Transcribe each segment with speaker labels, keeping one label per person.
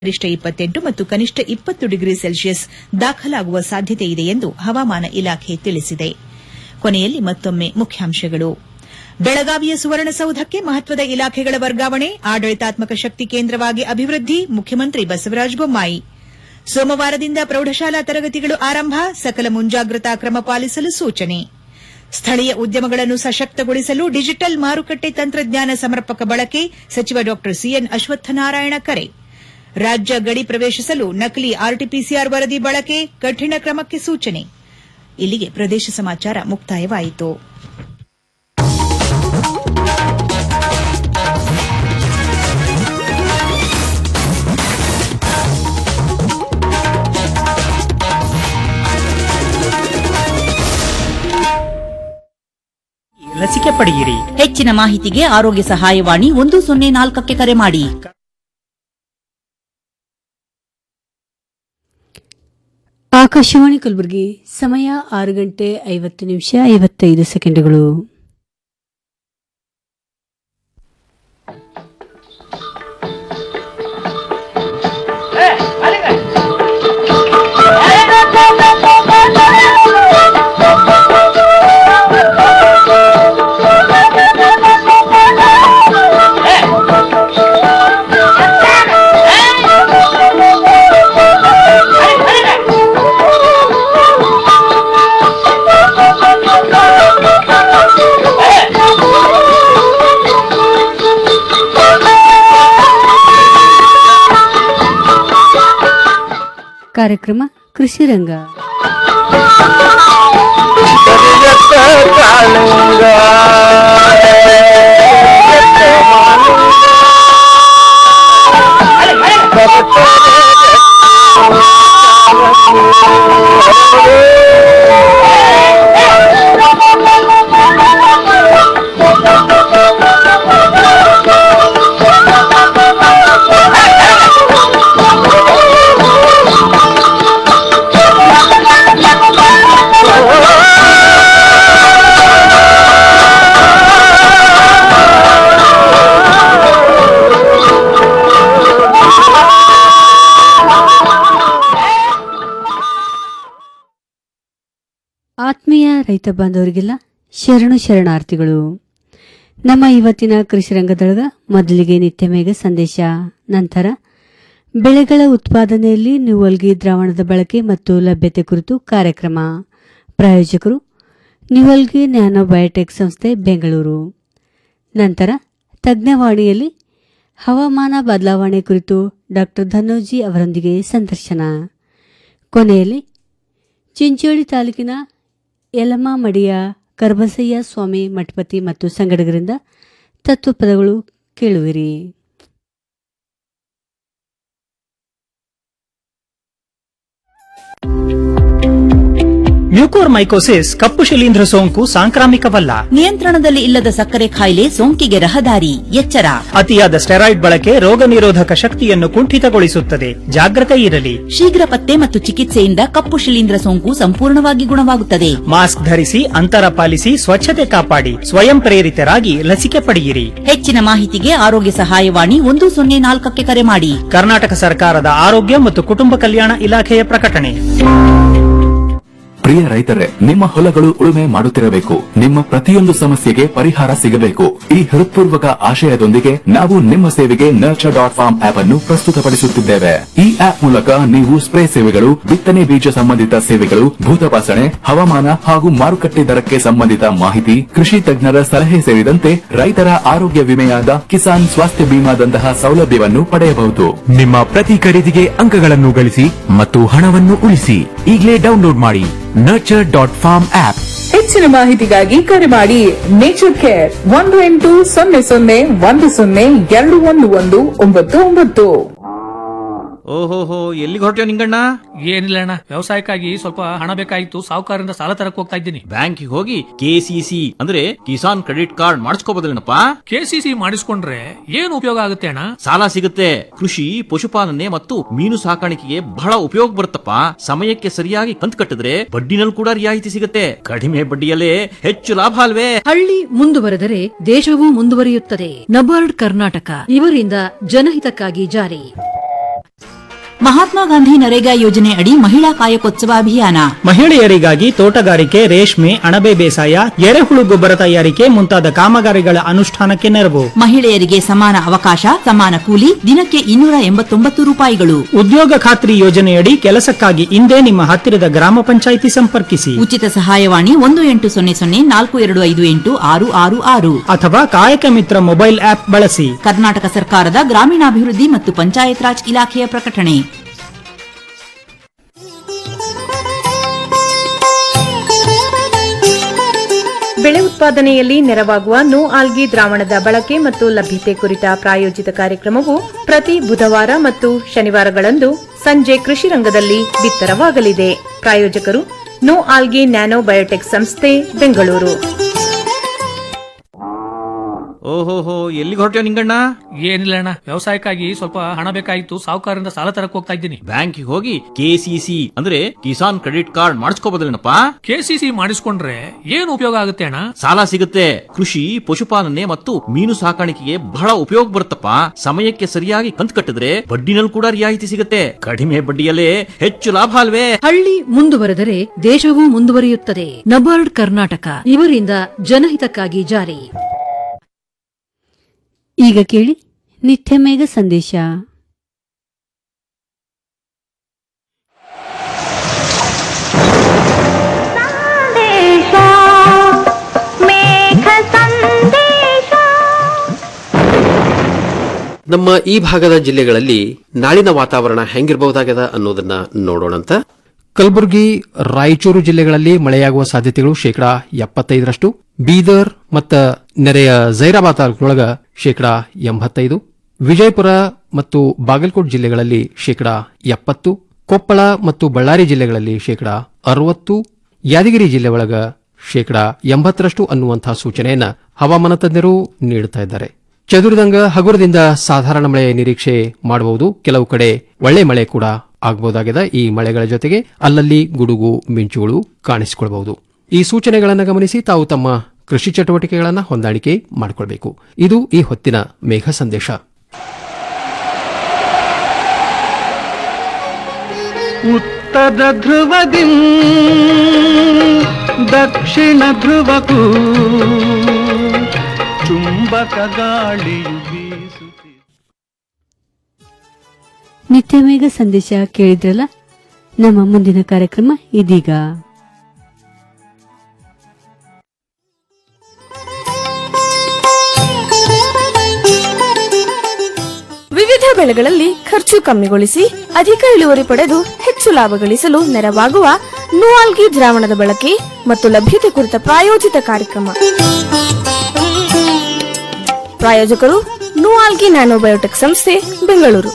Speaker 1: ಗರಿಷ್ಠ ಇಪ್ಪತ್ತೆಂಟು ಮತ್ತು ಕನಿಷ್ಠ ಇಪ್ಪತ್ತು ಡಿಗ್ರಿ ಸೆಲ್ಸಿಯಸ್ ದಾಖಲಾಗುವ ಸಾಧ್ಯತೆ ಇದೆ ಎಂದು ಹವಾಮಾನ ಇಲಾಖೆ ತಿಳಿಸಿದೆ ಕೊನೆಯಲ್ಲಿ ಮತ್ತೊಮ್ಮೆ ಮುಖ್ಯಾಂಶಗಳು ಬೆಳಗಾವಿಯ ಸುವರ್ಣಸೌಧಕ್ಕೆ ಮಹತ್ವದ ಇಲಾಖೆಗಳ ವರ್ಗಾವಣೆ ಆಡಳಿತಾತ್ಮಕ ಶಕ್ತಿ ಕೇಂದ್ರವಾಗಿ ಅಭಿವೃದ್ಧಿ ಮುಖ್ಯಮಂತ್ರಿ ಬಸವರಾಜ ಬೊಮ್ಮಾಯಿ ಸೋಮವಾರದಿಂದ ಪ್ರೌಢಶಾಲಾ ತರಗತಿಗಳು ಆರಂಭ ಸಕಲ ಮುಂಜಾಗ್ರತಾ ಕ್ರಮ ಪಾಲಿಸಲು ಸೂಚನೆ ಸ್ಥಳೀಯ ಉದ್ಯಮಗಳನ್ನು ಸಶಕ್ತಗೊಳಿಸಲು ಡಿಜಿಟಲ್ ಮಾರುಕಟ್ಟೆ ತಂತ್ರಜ್ಞಾನ ಸಮರ್ಪಕ ಬಳಕೆ ಸಚಿವ ಡಾ ಸಿಎನ್ ಅಶ್ವತ್ಥನಾರಾಯಣ ಕರೆ ರಾಜ್ಯ ಗಡಿ ಪ್ರವೇಶಿಸಲು ನಕಲಿ ಆರ್ಟಿಪಿಸಿಆರ್ ವರದಿ ಬಳಕೆ ಕಠಿಣ ಕ್ರಮಕ್ಕೆ ಸೂಚನೆ ಇಲ್ಲಿಗೆ ಪ್ರದೇಶ ಸಮಾಚಾರ ಮುಕ್ತಾಯವಾಯಿತು
Speaker 2: ಲಸಿಕೆ ಪಡೆಯಿರಿ
Speaker 3: ಹೆಚ್ಚಿನ ಮಾಹಿತಿಗೆ ಆರೋಗ್ಯ ಸಹಾಯವಾಣಿ ಒಂದು ಸೊನ್ನೆ ನಾಲ್ಕಕ್ಕೆ ಕರೆ ಮಾಡಿ
Speaker 4: ಆಕಾಶವಾಣಿ ಕಲಬುರಗಿ ಸಮಯ ಆರು ಗಂಟೆ ಐವತ್ತು ನಿಮಿಷ ಐವತ್ತೈದು ಸೆಕೆಂಡುಗಳು ಕಾರ್ಯಕ್ರಮ ಕೃಷಿ ರಂಗ ಆತ್ಮೀಯ ರೈತ ಬಾಂಧವರಿಗೆಲ್ಲ ಶರಣು ಶರಣಾರ್ಥಿಗಳು ನಮ್ಮ ಇವತ್ತಿನ ಕೃಷಿ ರಂಗದೊಳಗ ಮೊದಲಿಗೆ ನಿತ್ಯ ಮೇಘ ಸಂದೇಶ ನಂತರ ಬೆಳೆಗಳ ಉತ್ಪಾದನೆಯಲ್ಲಿ ನಿವಲ್ಗಿ ದ್ರಾವಣದ ಬಳಕೆ ಮತ್ತು ಲಭ್ಯತೆ ಕುರಿತು ಕಾರ್ಯಕ್ರಮ ಪ್ರಾಯೋಜಕರು ನಿವಲ್ಗಿ ನ್ಯಾನೋ ಬಯೋಟೆಕ್ ಸಂಸ್ಥೆ ಬೆಂಗಳೂರು ನಂತರ ತಜ್ಞವಾಣಿಯಲ್ಲಿ ಹವಾಮಾನ ಬದಲಾವಣೆ ಕುರಿತು ಡಾಕ್ಟರ್ ಧನೋಜಿ ಅವರೊಂದಿಗೆ ಸಂದರ್ಶನ ಕೊನೆಯಲ್ಲಿ ಚಿಂಚೋಳಿ ತಾಲೂಕಿನ ಯಲಮಮಡಿಯ ಕರ್ಬಸಯ್ಯ ಸ್ವಾಮಿ ಮಠಪತಿ ಮತ್ತು ಸಂಗಡಿಗರಿಂದ ತತ್ವಪದಗಳು ಕೇಳುವಿರಿ
Speaker 2: ಮ್ಯೂಕೋರ್ಮೈಕೋಸಿಸ್ ಕಪ್ಪು ಶಿಲೀಂಧ್ರ ಸೋಂಕು ಸಾಂಕ್ರಾಮಿಕವಲ್ಲ
Speaker 3: ನಿಯಂತ್ರಣದಲ್ಲಿ ಇಲ್ಲದ ಸಕ್ಕರೆ ಕಾಯಿಲೆ ಸೋಂಕಿಗೆ ರಹದಾರಿ ಎಚ್ಚರ
Speaker 2: ಅತಿಯಾದ ಸ್ಟೆರಾಯ್ಡ್ ಬಳಕೆ ರೋಗ ನಿರೋಧಕ ಶಕ್ತಿಯನ್ನು ಕುಂಠಿತಗೊಳಿಸುತ್ತದೆ ಜಾಗ್ರತೆ ಇರಲಿ
Speaker 3: ಶೀಘ್ರ ಪತ್ತೆ ಮತ್ತು ಚಿಕಿತ್ಸೆಯಿಂದ ಕಪ್ಪು ಶಿಲೀಂಧ್ರ ಸೋಂಕು ಸಂಪೂರ್ಣವಾಗಿ ಗುಣವಾಗುತ್ತದೆ
Speaker 2: ಮಾಸ್ಕ್ ಧರಿಸಿ ಅಂತರ ಪಾಲಿಸಿ ಸ್ವಚ್ಛತೆ ಕಾಪಾಡಿ ಸ್ವಯಂ ಪ್ರೇರಿತರಾಗಿ ಲಸಿಕೆ ಪಡೆಯಿರಿ
Speaker 3: ಹೆಚ್ಚಿನ ಮಾಹಿತಿಗೆ ಆರೋಗ್ಯ ಸಹಾಯವಾಣಿ ಒಂದು ಸೊನ್ನೆ ನಾಲ್ಕಕ್ಕೆ ಕರೆ ಮಾಡಿ
Speaker 2: ಕರ್ನಾಟಕ ಸರ್ಕಾರದ ಆರೋಗ್ಯ ಮತ್ತು ಕುಟುಂಬ ಕಲ್ಯಾಣ ಇಲಾಖೆಯ ಪ್ರಕಟಣೆ
Speaker 5: ಪ್ರಿಯ ರೈತರೇ ನಿಮ್ಮ ಹೊಲಗಳು ಉಳುಮೆ ಮಾಡುತ್ತಿರಬೇಕು ನಿಮ್ಮ ಪ್ರತಿಯೊಂದು ಸಮಸ್ಯೆಗೆ ಪರಿಹಾರ ಸಿಗಬೇಕು ಈ ಹೃತ್ಪೂರ್ವಕ ಆಶಯದೊಂದಿಗೆ ನಾವು ನಿಮ್ಮ ಸೇವೆಗೆ ನರ್ಚರ್ ಡಾಟ್ ಫಾರ್ಮ್ ಆಪ್ ಅನ್ನು ಪ್ರಸ್ತುತಪಡಿಸುತ್ತಿದ್ದೇವೆ ಈ ಆಪ್ ಮೂಲಕ ನೀವು ಸ್ಪ್ರೇ ಸೇವೆಗಳು ಬಿತ್ತನೆ ಬೀಜ ಸಂಬಂಧಿತ ಸೇವೆಗಳು ಭೂತಪಾಸಣೆ ಹವಾಮಾನ ಹಾಗೂ ಮಾರುಕಟ್ಟೆ ದರಕ್ಕೆ ಸಂಬಂಧಿತ ಮಾಹಿತಿ ಕೃಷಿ ತಜ್ಞರ ಸಲಹೆ ಸೇರಿದಂತೆ ರೈತರ ಆರೋಗ್ಯ ವಿಮೆಯಾದ ಕಿಸಾನ್ ಸ್ವಾಸ್ಥ್ಯ ಬಿಮಾದಂತಹ ಸೌಲಭ್ಯವನ್ನು ಪಡೆಯಬಹುದು
Speaker 6: ನಿಮ್ಮ ಪ್ರತಿ ಖರೀದಿಗೆ ಅಂಕಗಳನ್ನು ಗಳಿಸಿ ಮತ್ತು ಹಣವನ್ನು ಉಳಿಸಿ ಈಗಲೇ ಡೌನ್ಲೋಡ್ ಮಾಡಿ ನರ್ಚರ್ ಡಾಟ್ ಫಾರ್ಮ್ ಆಪ್
Speaker 7: ಹೆಚ್ಚಿನ ಮಾಹಿತಿಗಾಗಿ ಕರೆ ಮಾಡಿ ನೇಚರ್ ಕೇರ್ ಒಂದು ಎಂಟು ಸೊನ್ನೆ ಸೊನ್ನೆ ಒಂದು ಸೊನ್ನೆ ಎರಡು ಒಂದು ಒಂದು ಒಂಬತ್ತು ಒಂಬತ್ತು
Speaker 8: ಓಹೋಹೋ ಎಲ್ಲಿಗೆ ಹೊರಟ್ಯೋ ನಿಂಗಣ್ಣ
Speaker 9: ಏನಿಲ್ಲ ಅಣ್ಣ ವ್ಯವಸಾಯಕ್ಕಾಗಿ ಸ್ವಲ್ಪ ಹಣ ಬೇಕಾಗಿತ್ತು ಸಾಹುಕಾರರಿಂದ ಸಾಲ ತರಕ್ ಹೋಗ್ತಾ ಇದ್ದೀನಿ
Speaker 8: ಬ್ಯಾಂಕಿಗೆ ಹೋಗಿ ಕೆಸಿಸಿ ಅಂದ್ರೆ ಕಿಸಾನ್ ಕ್ರೆಡಿಟ್ ಕಾರ್ಡ್ ಮಾಡಿಸ್ಕೋಬೋದಿಲ್ಲನಪ್ಪ
Speaker 9: ಕೆಸಿಸಿ ಮಾಡಿಸ್ಕೊಂಡ್ರೆ ಏನ್ ಉಪಯೋಗ ಆಗುತ್ತೆ ಅಣ್ಣ
Speaker 8: ಸಾಲ ಸಿಗುತ್ತೆ ಕೃಷಿ ಪಶುಪಾಲನೆ ಮತ್ತು ಮೀನು ಸಾಕಾಣಿಕೆಗೆ ಬಹಳ ಉಪಯೋಗ ಬರುತ್ತಪ್ಪ ಸಮಯಕ್ಕೆ ಸರಿಯಾಗಿ ಕಂತು ಕಟ್ಟಿದ್ರೆ ಬಡ್ಡಿನಲ್ಲಿ ಕೂಡ ರಿಯಾಯಿತಿ ಸಿಗುತ್ತೆ ಕಡಿಮೆ ಬಡ್ಡಿಯಲ್ಲೇ ಹೆಚ್ಚು ಲಾಭ ಅಲ್ವೇ
Speaker 10: ಹಳ್ಳಿ ಮುಂದುವರೆದರೆ ದೇಶವೂ ಮುಂದುವರಿಯುತ್ತದೆ ನಬಾರ್ಡ್ ಕರ್ನಾಟಕ ಇವರಿಂದ ಜನಹಿತಕ್ಕಾಗಿ ಜಾರಿ
Speaker 3: ಮಹಾತ್ಮ ಗಾಂಧಿ ನರೇಗಾ ಯೋಜನೆ ಅಡಿ ಮಹಿಳಾ ಕಾಯಕೋತ್ಸವ ಅಭಿಯಾನ
Speaker 2: ಮಹಿಳೆಯರಿಗಾಗಿ ತೋಟಗಾರಿಕೆ ರೇಷ್ಮೆ ಅಣಬೆ ಬೇಸಾಯ ಎರೆಹುಳು ಗೊಬ್ಬರ ತಯಾರಿಕೆ ಮುಂತಾದ ಕಾಮಗಾರಿಗಳ ಅನುಷ್ಠಾನಕ್ಕೆ ನೆರವು
Speaker 3: ಮಹಿಳೆಯರಿಗೆ ಸಮಾನ ಅವಕಾಶ ಸಮಾನ ಕೂಲಿ ದಿನಕ್ಕೆ ಇನ್ನೂರ ಎಂಬತ್ತೊಂಬತ್ತು ರೂಪಾಯಿಗಳು
Speaker 2: ಉದ್ಯೋಗ ಖಾತ್ರಿ ಯೋಜನೆಯಡಿ ಕೆಲಸಕ್ಕಾಗಿ ಇಂದೇ ನಿಮ್ಮ ಹತ್ತಿರದ ಗ್ರಾಮ ಪಂಚಾಯಿತಿ ಸಂಪರ್ಕಿಸಿ
Speaker 3: ಉಚಿತ ಸಹಾಯವಾಣಿ ಒಂದು ಎಂಟು ಸೊನ್ನೆ ಸೊನ್ನೆ ನಾಲ್ಕು ಎರಡು ಐದು ಎಂಟು ಆರು ಆರು ಆರು
Speaker 2: ಅಥವಾ ಕಾಯಕ ಮಿತ್ರ ಮೊಬೈಲ್ ಆಪ್ ಬಳಸಿ
Speaker 3: ಕರ್ನಾಟಕ ಸರ್ಕಾರದ ಗ್ರಾಮೀಣಾಭಿವೃದ್ಧಿ ಮತ್ತು ಪಂಚಾಯತ್ ರಾಜ್ ಇಲಾಖೆಯ ಪ್ರಕಟಣೆ
Speaker 11: ಬೆಳೆ ಉತ್ಪಾದನೆಯಲ್ಲಿ ನೆರವಾಗುವ ನೋ ಆಲ್ಗಿ ದ್ರಾವಣದ ಬಳಕೆ ಮತ್ತು ಲಭ್ಯತೆ ಕುರಿತ ಪ್ರಾಯೋಜಿತ ಕಾರ್ಯಕ್ರಮವು ಪ್ರತಿ ಬುಧವಾರ ಮತ್ತು ಶನಿವಾರಗಳಂದು ಸಂಜೆ ಕೃಷಿ ರಂಗದಲ್ಲಿ ಬಿತ್ತರವಾಗಲಿದೆ ಪ್ರಾಯೋಜಕರು ನೋ ಆಲ್ಗಿ ನ್ಯಾನೋ ಬಯೋಟೆಕ್ ಸಂಸ್ಥೆ ಬೆಂಗಳೂರು
Speaker 8: ಓಹೋಹೋ ಎಲ್ಲಿಗೆ ಹೊರಟ್ಯೋ ನಿಂಗಣ್ಣ
Speaker 9: ಏನಿಲ್ಲ ಅಣ್ಣ ವ್ಯವಸಾಯಕ್ಕಾಗಿ ಸ್ವಲ್ಪ ಹಣ ಬೇಕಾಗಿತ್ತು ಸಾಹುಕಾರರಿಂದ ಸಾಲ ತರಕ್ ಹೋಗ್ತಾ ಇದ್ದೀನಿ
Speaker 8: ಬ್ಯಾಂಕಿಗೆ ಹೋಗಿ ಕೆಸಿಸಿ ಅಂದ್ರೆ ಕಿಸಾನ್ ಕ್ರೆಡಿಟ್ ಕಾರ್ಡ್ ಮಾಡಿಸ್ಕೋಬೋದಲ್ಲೇನಪ್ಪ
Speaker 9: ಕೆಸಿಸಿ ಮಾಡಿಸ್ಕೊಂಡ್ರೆ ಏನು ಉಪಯೋಗ ಆಗುತ್ತೆ ಅಣ್ಣ
Speaker 8: ಸಾಲ ಸಿಗುತ್ತೆ ಕೃಷಿ ಪಶುಪಾಲನೆ ಮತ್ತು ಮೀನು ಸಾಕಾಣಿಕೆಗೆ ಬಹಳ ಉಪಯೋಗ ಬರುತ್ತಪ್ಪ ಸಮಯಕ್ಕೆ ಸರಿಯಾಗಿ ಕಂತು ಕಟ್ಟಿದ್ರೆ ಬಡ್ಡಿನಲ್ಲಿ ಕೂಡ ರಿಯಾಯಿತಿ ಸಿಗುತ್ತೆ ಕಡಿಮೆ ಬಡ್ಡಿಯಲ್ಲೇ ಹೆಚ್ಚು ಲಾಭ ಅಲ್ವೇ
Speaker 10: ಹಳ್ಳಿ ಮುಂದುವರೆದರೆ ದೇಶವೂ ಮುಂದುವರಿಯುತ್ತದೆ ನಬಾರ್ಡ್ ಕರ್ನಾಟಕ ಇವರಿಂದ ಜನಹಿತಕ್ಕಾಗಿ ಜಾರಿ
Speaker 4: ಈಗ ಕೇಳಿ ನಿತ್ಯ ಮೇಘ ಸಂದೇಶ
Speaker 12: ನಮ್ಮ ಈ ಭಾಗದ ಜಿಲ್ಲೆಗಳಲ್ಲಿ ನಾಳಿನ ವಾತಾವರಣ ಹೆಂಗಿರಬಹುದಾಗದ ಅನ್ನೋದನ್ನ ನೋಡೋಣಂತ ಕಲಬುರಗಿ ರಾಯಚೂರು ಜಿಲ್ಲೆಗಳಲ್ಲಿ ಮಳೆಯಾಗುವ ಸಾಧ್ಯತೆಗಳು ಶೇಕಡಾ ಎಪ್ಪತ್ತೈದರಷ್ಟು ಬೀದರ್ ಮತ್ತು ನೆರೆಯ ಜೈರಾಬಾದ್ ತಾಲೂಕಿನೊಳಗ ಶೇಕಡಾ ಎಂಬತ್ತೈದು ವಿಜಯಪುರ ಮತ್ತು ಬಾಗಲಕೋಟ್ ಜಿಲ್ಲೆಗಳಲ್ಲಿ ಶೇಕಡಾ ಎಪ್ಪತ್ತು ಕೊಪ್ಪಳ ಮತ್ತು ಬಳ್ಳಾರಿ ಜಿಲ್ಲೆಗಳಲ್ಲಿ ಶೇಕಡಾ ಅರವತ್ತು ಯಾದಗಿರಿ ಜಿಲ್ಲೆ ಒಳಗ ಶೇಕಡಾ ಎಂಬತ್ತರಷ್ಟು ಅನ್ನುವಂತಹ ಸೂಚನೆಯನ್ನ ಹವಾಮಾನ ತಜ್ಞರು ನೀಡುತ್ತಾ ಇದ್ದಾರೆ ಚದುರಿದಂಗ ಹಗುರದಿಂದ ಸಾಧಾರಣ ಮಳೆ ನಿರೀಕ್ಷೆ ಮಾಡಬಹುದು ಕೆಲವು ಕಡೆ ಒಳ್ಳೆ ಮಳೆ ಕೂಡ ಆಗಬಹುದಾಗಿದೆ ಈ ಮಳೆಗಳ ಜೊತೆಗೆ ಅಲ್ಲಲ್ಲಿ ಗುಡುಗು ಮಿಂಚುಗಳು ಕಾಣಿಸಿಕೊಳ್ಳಬಹುದು ಈ ಸೂಚನೆಗಳನ್ನು ಗಮನಿಸಿ ತಾವು ತಮ್ಮ ಕೃಷಿ ಚಟುವಟಿಕೆಗಳನ್ನು ಹೊಂದಾಣಿಕೆ ಮಾಡಿಕೊಳ್ಬೇಕು ಇದು ಈ ಹೊತ್ತಿನ ಮೇಘ ಸಂದೇಶ
Speaker 13: ಉತ್ತರ ಧ್ರುವದಿ ದಕ್ಷಿಣ ಧ್ರುವಕ್ಕೂ ಚುಂಬಕ ಗಾಳಿಯು ಬೀಸುತ್ತಿದೆ
Speaker 4: ನಿತ್ಯ ಮೇಘ ಸಂದೇಶ ಕೇಳಿದ್ರಲ್ಲ ನಮ್ಮ ಮುಂದಿನ ಕಾರ್ಯಕ್ರಮ ಇದೀಗ
Speaker 14: ವಿವಿಧ ಬೆಳೆಗಳಲ್ಲಿ ಖರ್ಚು ಕಮ್ಮಿಗೊಳಿಸಿ ಅಧಿಕ ಇಳುವರಿ ಪಡೆದು ಹೆಚ್ಚು ಲಾಭ ಗಳಿಸಲು ನೆರವಾಗುವ ನೂಆಲ್ಗಿ ದ್ರಾವಣದ ಬಳಕೆ ಮತ್ತು ಲಭ್ಯತೆ ಕುರಿತ ಪ್ರಾಯೋಜಿತ ಕಾರ್ಯಕ್ರಮ ಪ್ರಾಯೋಜಕರು ನೂಆಲ್ಗಿ ನ್ಯಾನೋಬಯೋಟೆಕ್ ಸಂಸ್ಥೆ ಬೆಂಗಳೂರು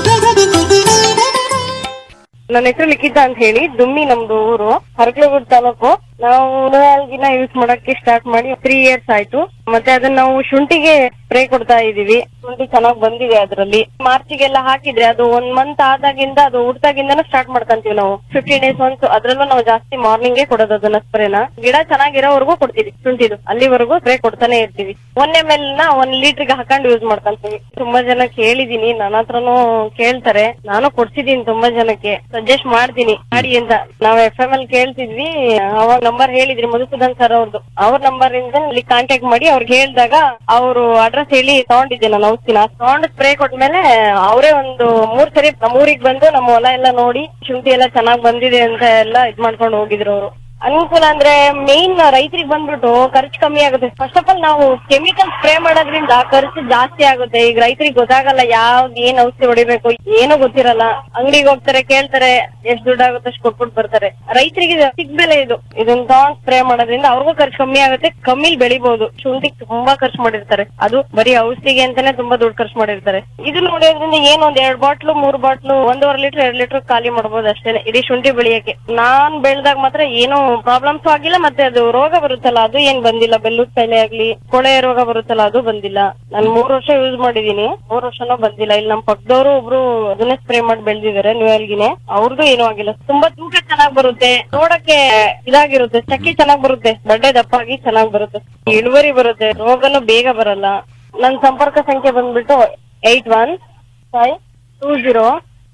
Speaker 15: ನನ್ನ ಹೆಸರು ಲಿಖಿತ ಅಂತ ಹೇಳಿ ದುಮ್ಮಿ ನಮ್ದು ಊರು ಹರಕಲಗೂಡ್ ತಾಲೂಕು ನಾವು ನೂಲ್ಗಿನ ಯೂಸ್ ಮಾಡಕ್ಕೆ ಸ್ಟಾರ್ಟ್ ಮಾಡಿ ತ್ರೀ ಇಯರ್ಸ್ ಆಯ್ತು ಮತ್ತೆ ಅದನ್ನ ನಾವು ಶುಂಠಿಗೆ ಸ್ಪ್ರೇ ಕೊಡ್ತಾ ಇದೀವಿ ಶುಂಠಿ ಚೆನ್ನಾಗ್ ಬಂದಿದೆ ಅದರಲ್ಲಿ ಮಾರ್ಚಿಗೆಲ್ಲ ಹಾಕಿದ್ರೆ ಅದು ಒಂದ್ ಮಂತ್ ಆದಾಗಿಂದ ಅದು ಹುಡ್ತಾಗಿಂದನೂ ಸ್ಟಾರ್ಟ್ ಮಾಡ್ಕೊಂತೀವಿ ನಾವು ಫಿಫ್ಟಿ ಡೇಸ್ ಒನ್ಸ್ ಅದ್ರಲ್ಲೂ ನಾವು ಜಾಸ್ತಿ ಮಾರ್ನಿಂಗ್ ಕೊಡೋದು ಅದನ್ನ ಸ್ಪ್ರೇನ ಗಿಡ ಚೆನ್ನಾಗಿರೋವರೆಗೂ ಕೊಡ್ತೀವಿ ಶುಂಠಿದು ಅಲ್ಲಿವರೆಗೂ ಸ್ಪ್ರೇ ಕೊಡ್ತಾನೆ ಇರ್ತೀವಿ ಒಂದ್ ಎಮ್ ಎಲ್ ನ ಒಂದ್ ಲೀಟರ್ಗೆ ಹಾಕೊಂಡು ಯೂಸ್ ಮಾಡ್ಕೊಂತೀವಿ ತುಂಬಾ ಜನ ಕೇಳಿದೀನಿ ನನ್ನ ಹತ್ರನು ಕೇಳ್ತಾರೆ ನಾನು ಕೊಡ್ಸಿದೀನಿ ತುಂಬಾ ಜನಕ್ಕೆ ಸಜೆಸ್ಟ್ ಮಾಡ್ತೀನಿ ಮಾಡಿ ಅಂತ ನಾವ್ ಎಫ್ ಎಂ ಎಲ್ ಕೇಳ್ತಿದ್ವಿ ಅವಾಗ ನಂಬರ್ ಹೇಳಿದ್ರಿ ಮಧುಸೂದನ್ ಸರ್ ಅವ್ರದ್ದು ಅವ್ರ ನಂಬರ್ ಇಂದ ಇಲ್ಲಿ ಕಾಂಟ್ಯಾಕ್ಟ್ ಮಾಡಿ ಅವ್ರಿಗೆ ಹೇಳಿದಾಗ ಅವರು ಅಡ್ರೆಸ್ ಹೇಳಿ ತಗೊಂಡಿದ್ದೆ ನಾನು ಔಷಧಿನ ತಗೊಂಡು ಸ್ಪ್ರೇ ಕೊಟ್ಮೇಲೆ ಅವರೇ ಒಂದು ಮೂರ್ ಸರಿ ನಮ್ಮ ಊರಿಗೆ ಬಂದು ನಮ್ಮ ಹೊಲ ಎಲ್ಲ ನೋಡಿ ಶುಂಠಿ ಎಲ್ಲ ಚೆನ್ನಾಗ್ ಬಂದಿದೆ ಅಂತ ಎಲ್ಲ ಇದ್ ಮಾಡ್ಕೊಂಡು ಹೋಗಿದ್ರು ಅವರು ಅನುಕೂಲ ಅಂದ್ರೆ ಮೇನ್ ರೈತರಿಗೆ ಬಂದ್ಬಿಟ್ಟು ಖರ್ಚು ಕಮ್ಮಿ ಆಗುತ್ತೆ ಫಸ್ಟ್ ಆಫ್ ಆಲ್ ನಾವು ಕೆಮಿಕಲ್ ಸ್ಪ್ರೇ ಮಾಡೋದ್ರಿಂದ ಖರ್ಚು ಜಾಸ್ತಿ ಆಗುತ್ತೆ ಈಗ ರೈತರಿಗೆ ಗೊತ್ತಾಗಲ್ಲ ಯಾವ್ದು ಏನ್ ಔಷಧಿ ಹೊಡಿಬೇಕು ಏನೂ ಗೊತ್ತಿರಲ್ಲ ಅಂಗಡಿಗೆ ಹೋಗ್ತಾರೆ ಕೇಳ್ತಾರೆ ಎಷ್ಟ್ ದುಡ್ಡು ಆಗುತ್ತೆ ಅಷ್ಟು ಕೊಟ್ಬಿಟ್ಟು ಬರ್ತಾರೆ ರೈತರಿಗೆ ಇದು ಸಿಗ್ಬೆಲೆ ಇದು ಇದನ್ನ ತಗೊಂಡ್ ಸ್ಪ್ರೇ ಮಾಡೋದ್ರಿಂದ ಅವ್ರಿಗೂ ಖರ್ಚು ಕಮ್ಮಿ ಆಗುತ್ತೆ ಕಮ್ಮಿಲ್ ಬೆಳಿಬಹುದು ಶುಂಠಿಗೆ ತುಂಬಾ ಖರ್ಚು ಮಾಡಿರ್ತಾರೆ ಅದು ಬರೀ ಔಷಧಿಗೆ ಅಂತಾನೆ ತುಂಬಾ ದುಡ್ಡು ಖರ್ಚು ಮಾಡಿರ್ತಾರೆ ಇದು ನೋಡೋದ್ರಿಂದ ಏನ್ ಒಂದ್ ಎರಡ್ ಬಾಟ್ಲು ಮೂರ್ ಬಾಟ್ಲು ಒಂದೂವರೆ ಲೀಟರ್ ಎರಡ್ ಲೀಟರ್ ಖಾಲಿ ಮಾಡ್ಬೋದು ಅಷ್ಟೇನೆ ಇಡೀ ಶುಂಠಿ ಬೆಳೆಯಕ್ಕೆ ನಾನ್ ಬೆಳ್ದಾಗ ಮಾತ್ರ ಏನು ಪ್ರಾಬ್ಲಮ್ಸ್ ಆಗಿಲ್ಲ ಮತ್ತೆ ಅದು ರೋಗ ಬರುತ್ತಲ್ಲ ಅದು ಏನ್ ಬಂದಿಲ್ಲ ಬೆಲ್ಲುದ್ ಕಾಯಿಲೆ ಆಗ್ಲಿ ಕೊಳೆ ರೋಗ ಬರುತ್ತಲ್ಲ ಅದು ಬಂದಿಲ್ಲ ನಾನ್ ಮೂರ್ ವರ್ಷ ಯೂಸ್ ಮಾಡಿದೀನಿ ಮೂರ್ ವರ್ಷನೂ ಬಂದಿಲ್ಲ ಇಲ್ಲಿ ನಮ್ ಪಕ್ಕದವರು ಒಬ್ರು ಅದನ್ನೇ ಸ್ಪ್ರೇ ಮಾಡಿ ಬೆಳ್ದಿದ್ದಾರೆ ನ್ಯೂಯಲ್ಗಿನೇ ಅವ್ರದ್ದು ಏನೂ ಆಗಿಲ್ಲ ತುಂಬಾ ತೂಕ ಚೆನ್ನಾಗ್ ಬರುತ್ತೆ ನೋಡಕ್ಕೆ ಇದಾಗಿರುತ್ತೆ ಚಕ್ಕಿ ಚೆನ್ನಾಗ್ ಬರುತ್ತೆ ಬಡ್ಡೆ ದಪ್ಪಾಗಿ ಚೆನ್ನಾಗ್ ಬರುತ್ತೆ ಇಳುವರಿ ಬರುತ್ತೆ ರೋಗನು ಬೇಗ ಬರಲ್ಲ ನನ್ ಸಂಪರ್ಕ ಸಂಖ್ಯೆ ಬಂದ್ಬಿಟ್ಟು eight one five two zero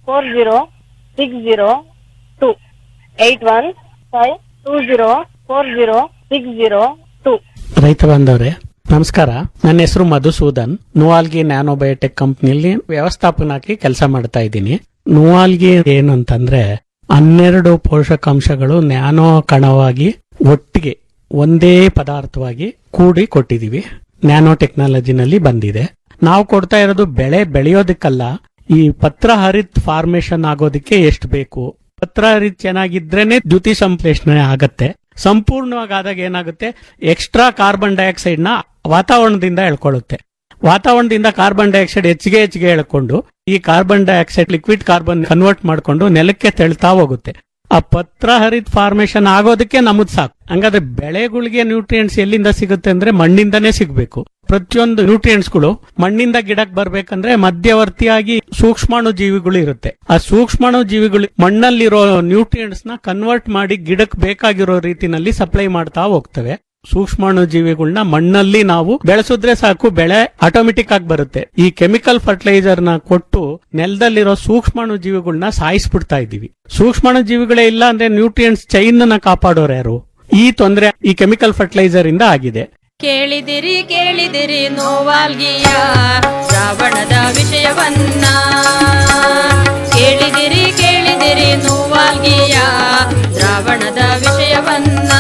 Speaker 15: four zero six zero two eight one five two zero four zero six zero two
Speaker 16: ರೈತ ಬಾಂಧವ್ರೆ ನಮಸ್ಕಾರ ನನ್ನ ಹೆಸರು ಮಧುಸೂದನ್ ನುವಾಲ್ಗಿ ನ್ಯಾನೋಬಯೋಟೆಕ್ ಕಂಪ್ನಿಯಲ್ಲಿ ವ್ಯವಸ್ಥಾಪನಾಗಿ ಕೆಲಸ ಮಾಡ್ತಾ ಇದ್ದೀನಿ ನುವಾಲ್ಗಿ ಏನು ಅಂತಂದ್ರೆ ಹನ್ನೆರಡು ಪೋಷಕಾಂಶಗಳು ನ್ಯಾನೋ ಕಣವಾಗಿ ಒಟ್ಟಿಗೆ ಒಂದೇ ಪದಾರ್ಥವಾಗಿ ಕೂಡಿ ಕೊಟ್ಟಿದೀವಿ ನ್ಯಾನೋ ಟೆಕ್ನಾಲಜಿನಲ್ಲಿ ಬಂದಿದೆ ನಾವು ಕೊಡ್ತಾ ಇರೋದು ಬೆಳೆ ಬೆಳೆಯೋದಕ್ಕಲ್ಲ ಈ ಪತ್ರ ಹರಿತ್ ಫಾರ್ಮೇಶನ್ ಆಗೋದಕ್ಕೆ ಎಷ್ಟು ಬೇಕು ಪತ್ರ ಹರಿತ್ ಚೆನ್ನಾಗಿದ್ರೇನೆ ದ್ಯುತಿ ಸಂಶ್ಲೇಷಣೆ ಆಗತ್ತೆ ಸಂಪೂರ್ಣವಾಗಿ ಆದಾಗ ಏನಾಗುತ್ತೆ ಎಕ್ಸ್ಟ್ರಾ ಕಾರ್ಬನ್ ಡೈಆಕ್ಸೈಡ್ ನ ವಾತಾವರಣದಿಂದ ಎಳ್ಕೊಳ್ಳುತ್ತೆ ವಾತಾವರಣದಿಂದ ಕಾರ್ಬನ್ ಡೈಆಕ್ಸೈಡ್ ಹೆಚ್ಚಿಗೆ ಹೆಚ್ಚಿಗೆ ಎಳ್ಕೊಂಡು ಈ carbon dioxide liquid carbon convert ಮಾಡ್ಕೊಂಡು ನೆಲಕ್ಕೆ ತೆಳ್ತಾ ಹೋಗುತ್ತೆ ಆ ಪತ್ರ ಹರಿತ್ ಫಾರ್ಮೇಶನ್ ಆಗೋದಕ್ಕೆ ನಮದ್ ಸಾಕು ಹಂಗಾದ್ರೆ ಬೆಳೆಗಳಿಗೆ ನ್ಯೂಟ್ರಿಯೆಂಟ್ಸ್ ಎಲ್ಲಿಂದ ಸಿಗುತ್ತೆ ಅಂದ್ರೆ ಮಣ್ಣಿಂದನೇ ಸಿಗ್ಬೇಕು ಪ್ರತಿಯೊಂದು ನ್ಯೂಟ್ರಿಯೆಂಟ್ಸ್ಗಳು ಮಣ್ಣಿಂದ ಗಿಡಕ್ಕೆ ಬರ್ಬೇಕಂದ್ರೆ ಮಧ್ಯವರ್ತಿಯಾಗಿ ಸೂಕ್ಷ್ಮಾಣು ಜೀವಿಗಳು ಇರುತ್ತೆ ಆ ಸೂಕ್ಷ್ಮಾಣು ಜೀವಿಗಳು ಮಣ್ಣಲ್ಲಿರೋ ನ್ಯೂಟ್ರಿಯೆಂಟ್ಸ್ ನ ಕನ್ವರ್ಟ್ ಮಾಡಿ ಗಿಡಕ್ಕೆ ಬೇಕಾಗಿರೋ ರೀತಿನಲ್ಲಿ ಸಪ್ಲೈ ಮಾಡ್ತಾ ಹೋಗ್ತವೆ ಸೂಕ್ಷ್ಮಾಣು ಜೀವಿಗಳನ್ನ ಮಣ್ಣಲ್ಲಿ ನಾವು ಬೆಳೆಸಿದ್ರೆ ಸಾಕು ಬೆಳೆ ಆಟೋಮೆಟಿಕ್ ಆಗಿ ಬರುತ್ತೆ ಈ ಕೆಮಿಕಲ್ ಫರ್ಟಿಲೈಸರ್ ನ ಕೊಟ್ಟು ನೆಲದಲ್ಲಿರೋ ಸೂಕ್ಷ್ಮಾಣು ಜೀವಿಗಳನ್ನ ಸಾಯಿಸ್ಬಿಡ್ತಾ ಇದೀವಿ ಸೂಕ್ಷ್ಮಾಣು ಜೀವಿಗಳೇ ಇಲ್ಲ ಅಂದ್ರೆ ನ್ಯೂಟ್ರಿಯೆಂಟ್ಸ್ ಚೈನ್ ನ ಕಾಪಾಡೋರು ಯಾರು ಈ ತೊಂದರೆ ಈ ಕೆಮಿಕಲ್ ಫರ್ಟಿಲೈಸರ್ ಇಂದ ಆಗಿದೆ
Speaker 17: ಕೇಳಿದಿರಿ ಕೇಳಿದಿರಿ ನೋವಾಲ್ಗಿಯ ಶ್ರಾವಣದ ವಿಷಯವನ್ನ ಕೇಳಿದಿರಿ ಕೇಳಿದಿರಿ ನೋವಾಲ್ಗಿಯ ಶ್ರಾವಣದ ವಿಷಯವನ್ನ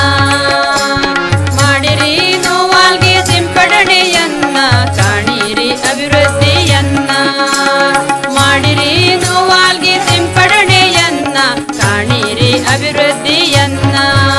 Speaker 17: ಮಾಡಿರಿ ನೋವಾಲ್ಗಿ ಸಿಂಪಡಣೆಯನ್ನ ಕಾಣಿರಿ ಅಭಿವೃದ್ಧಿಯನ್ನ ಮಾಡಿರಿ ನೋವಾಲ್ಗಿ ಸಿಂಪಡಣೆಯನ್ನ ಕಾಣಿರಿ ಅಭಿವೃದ್ಧಿಯನ್ನ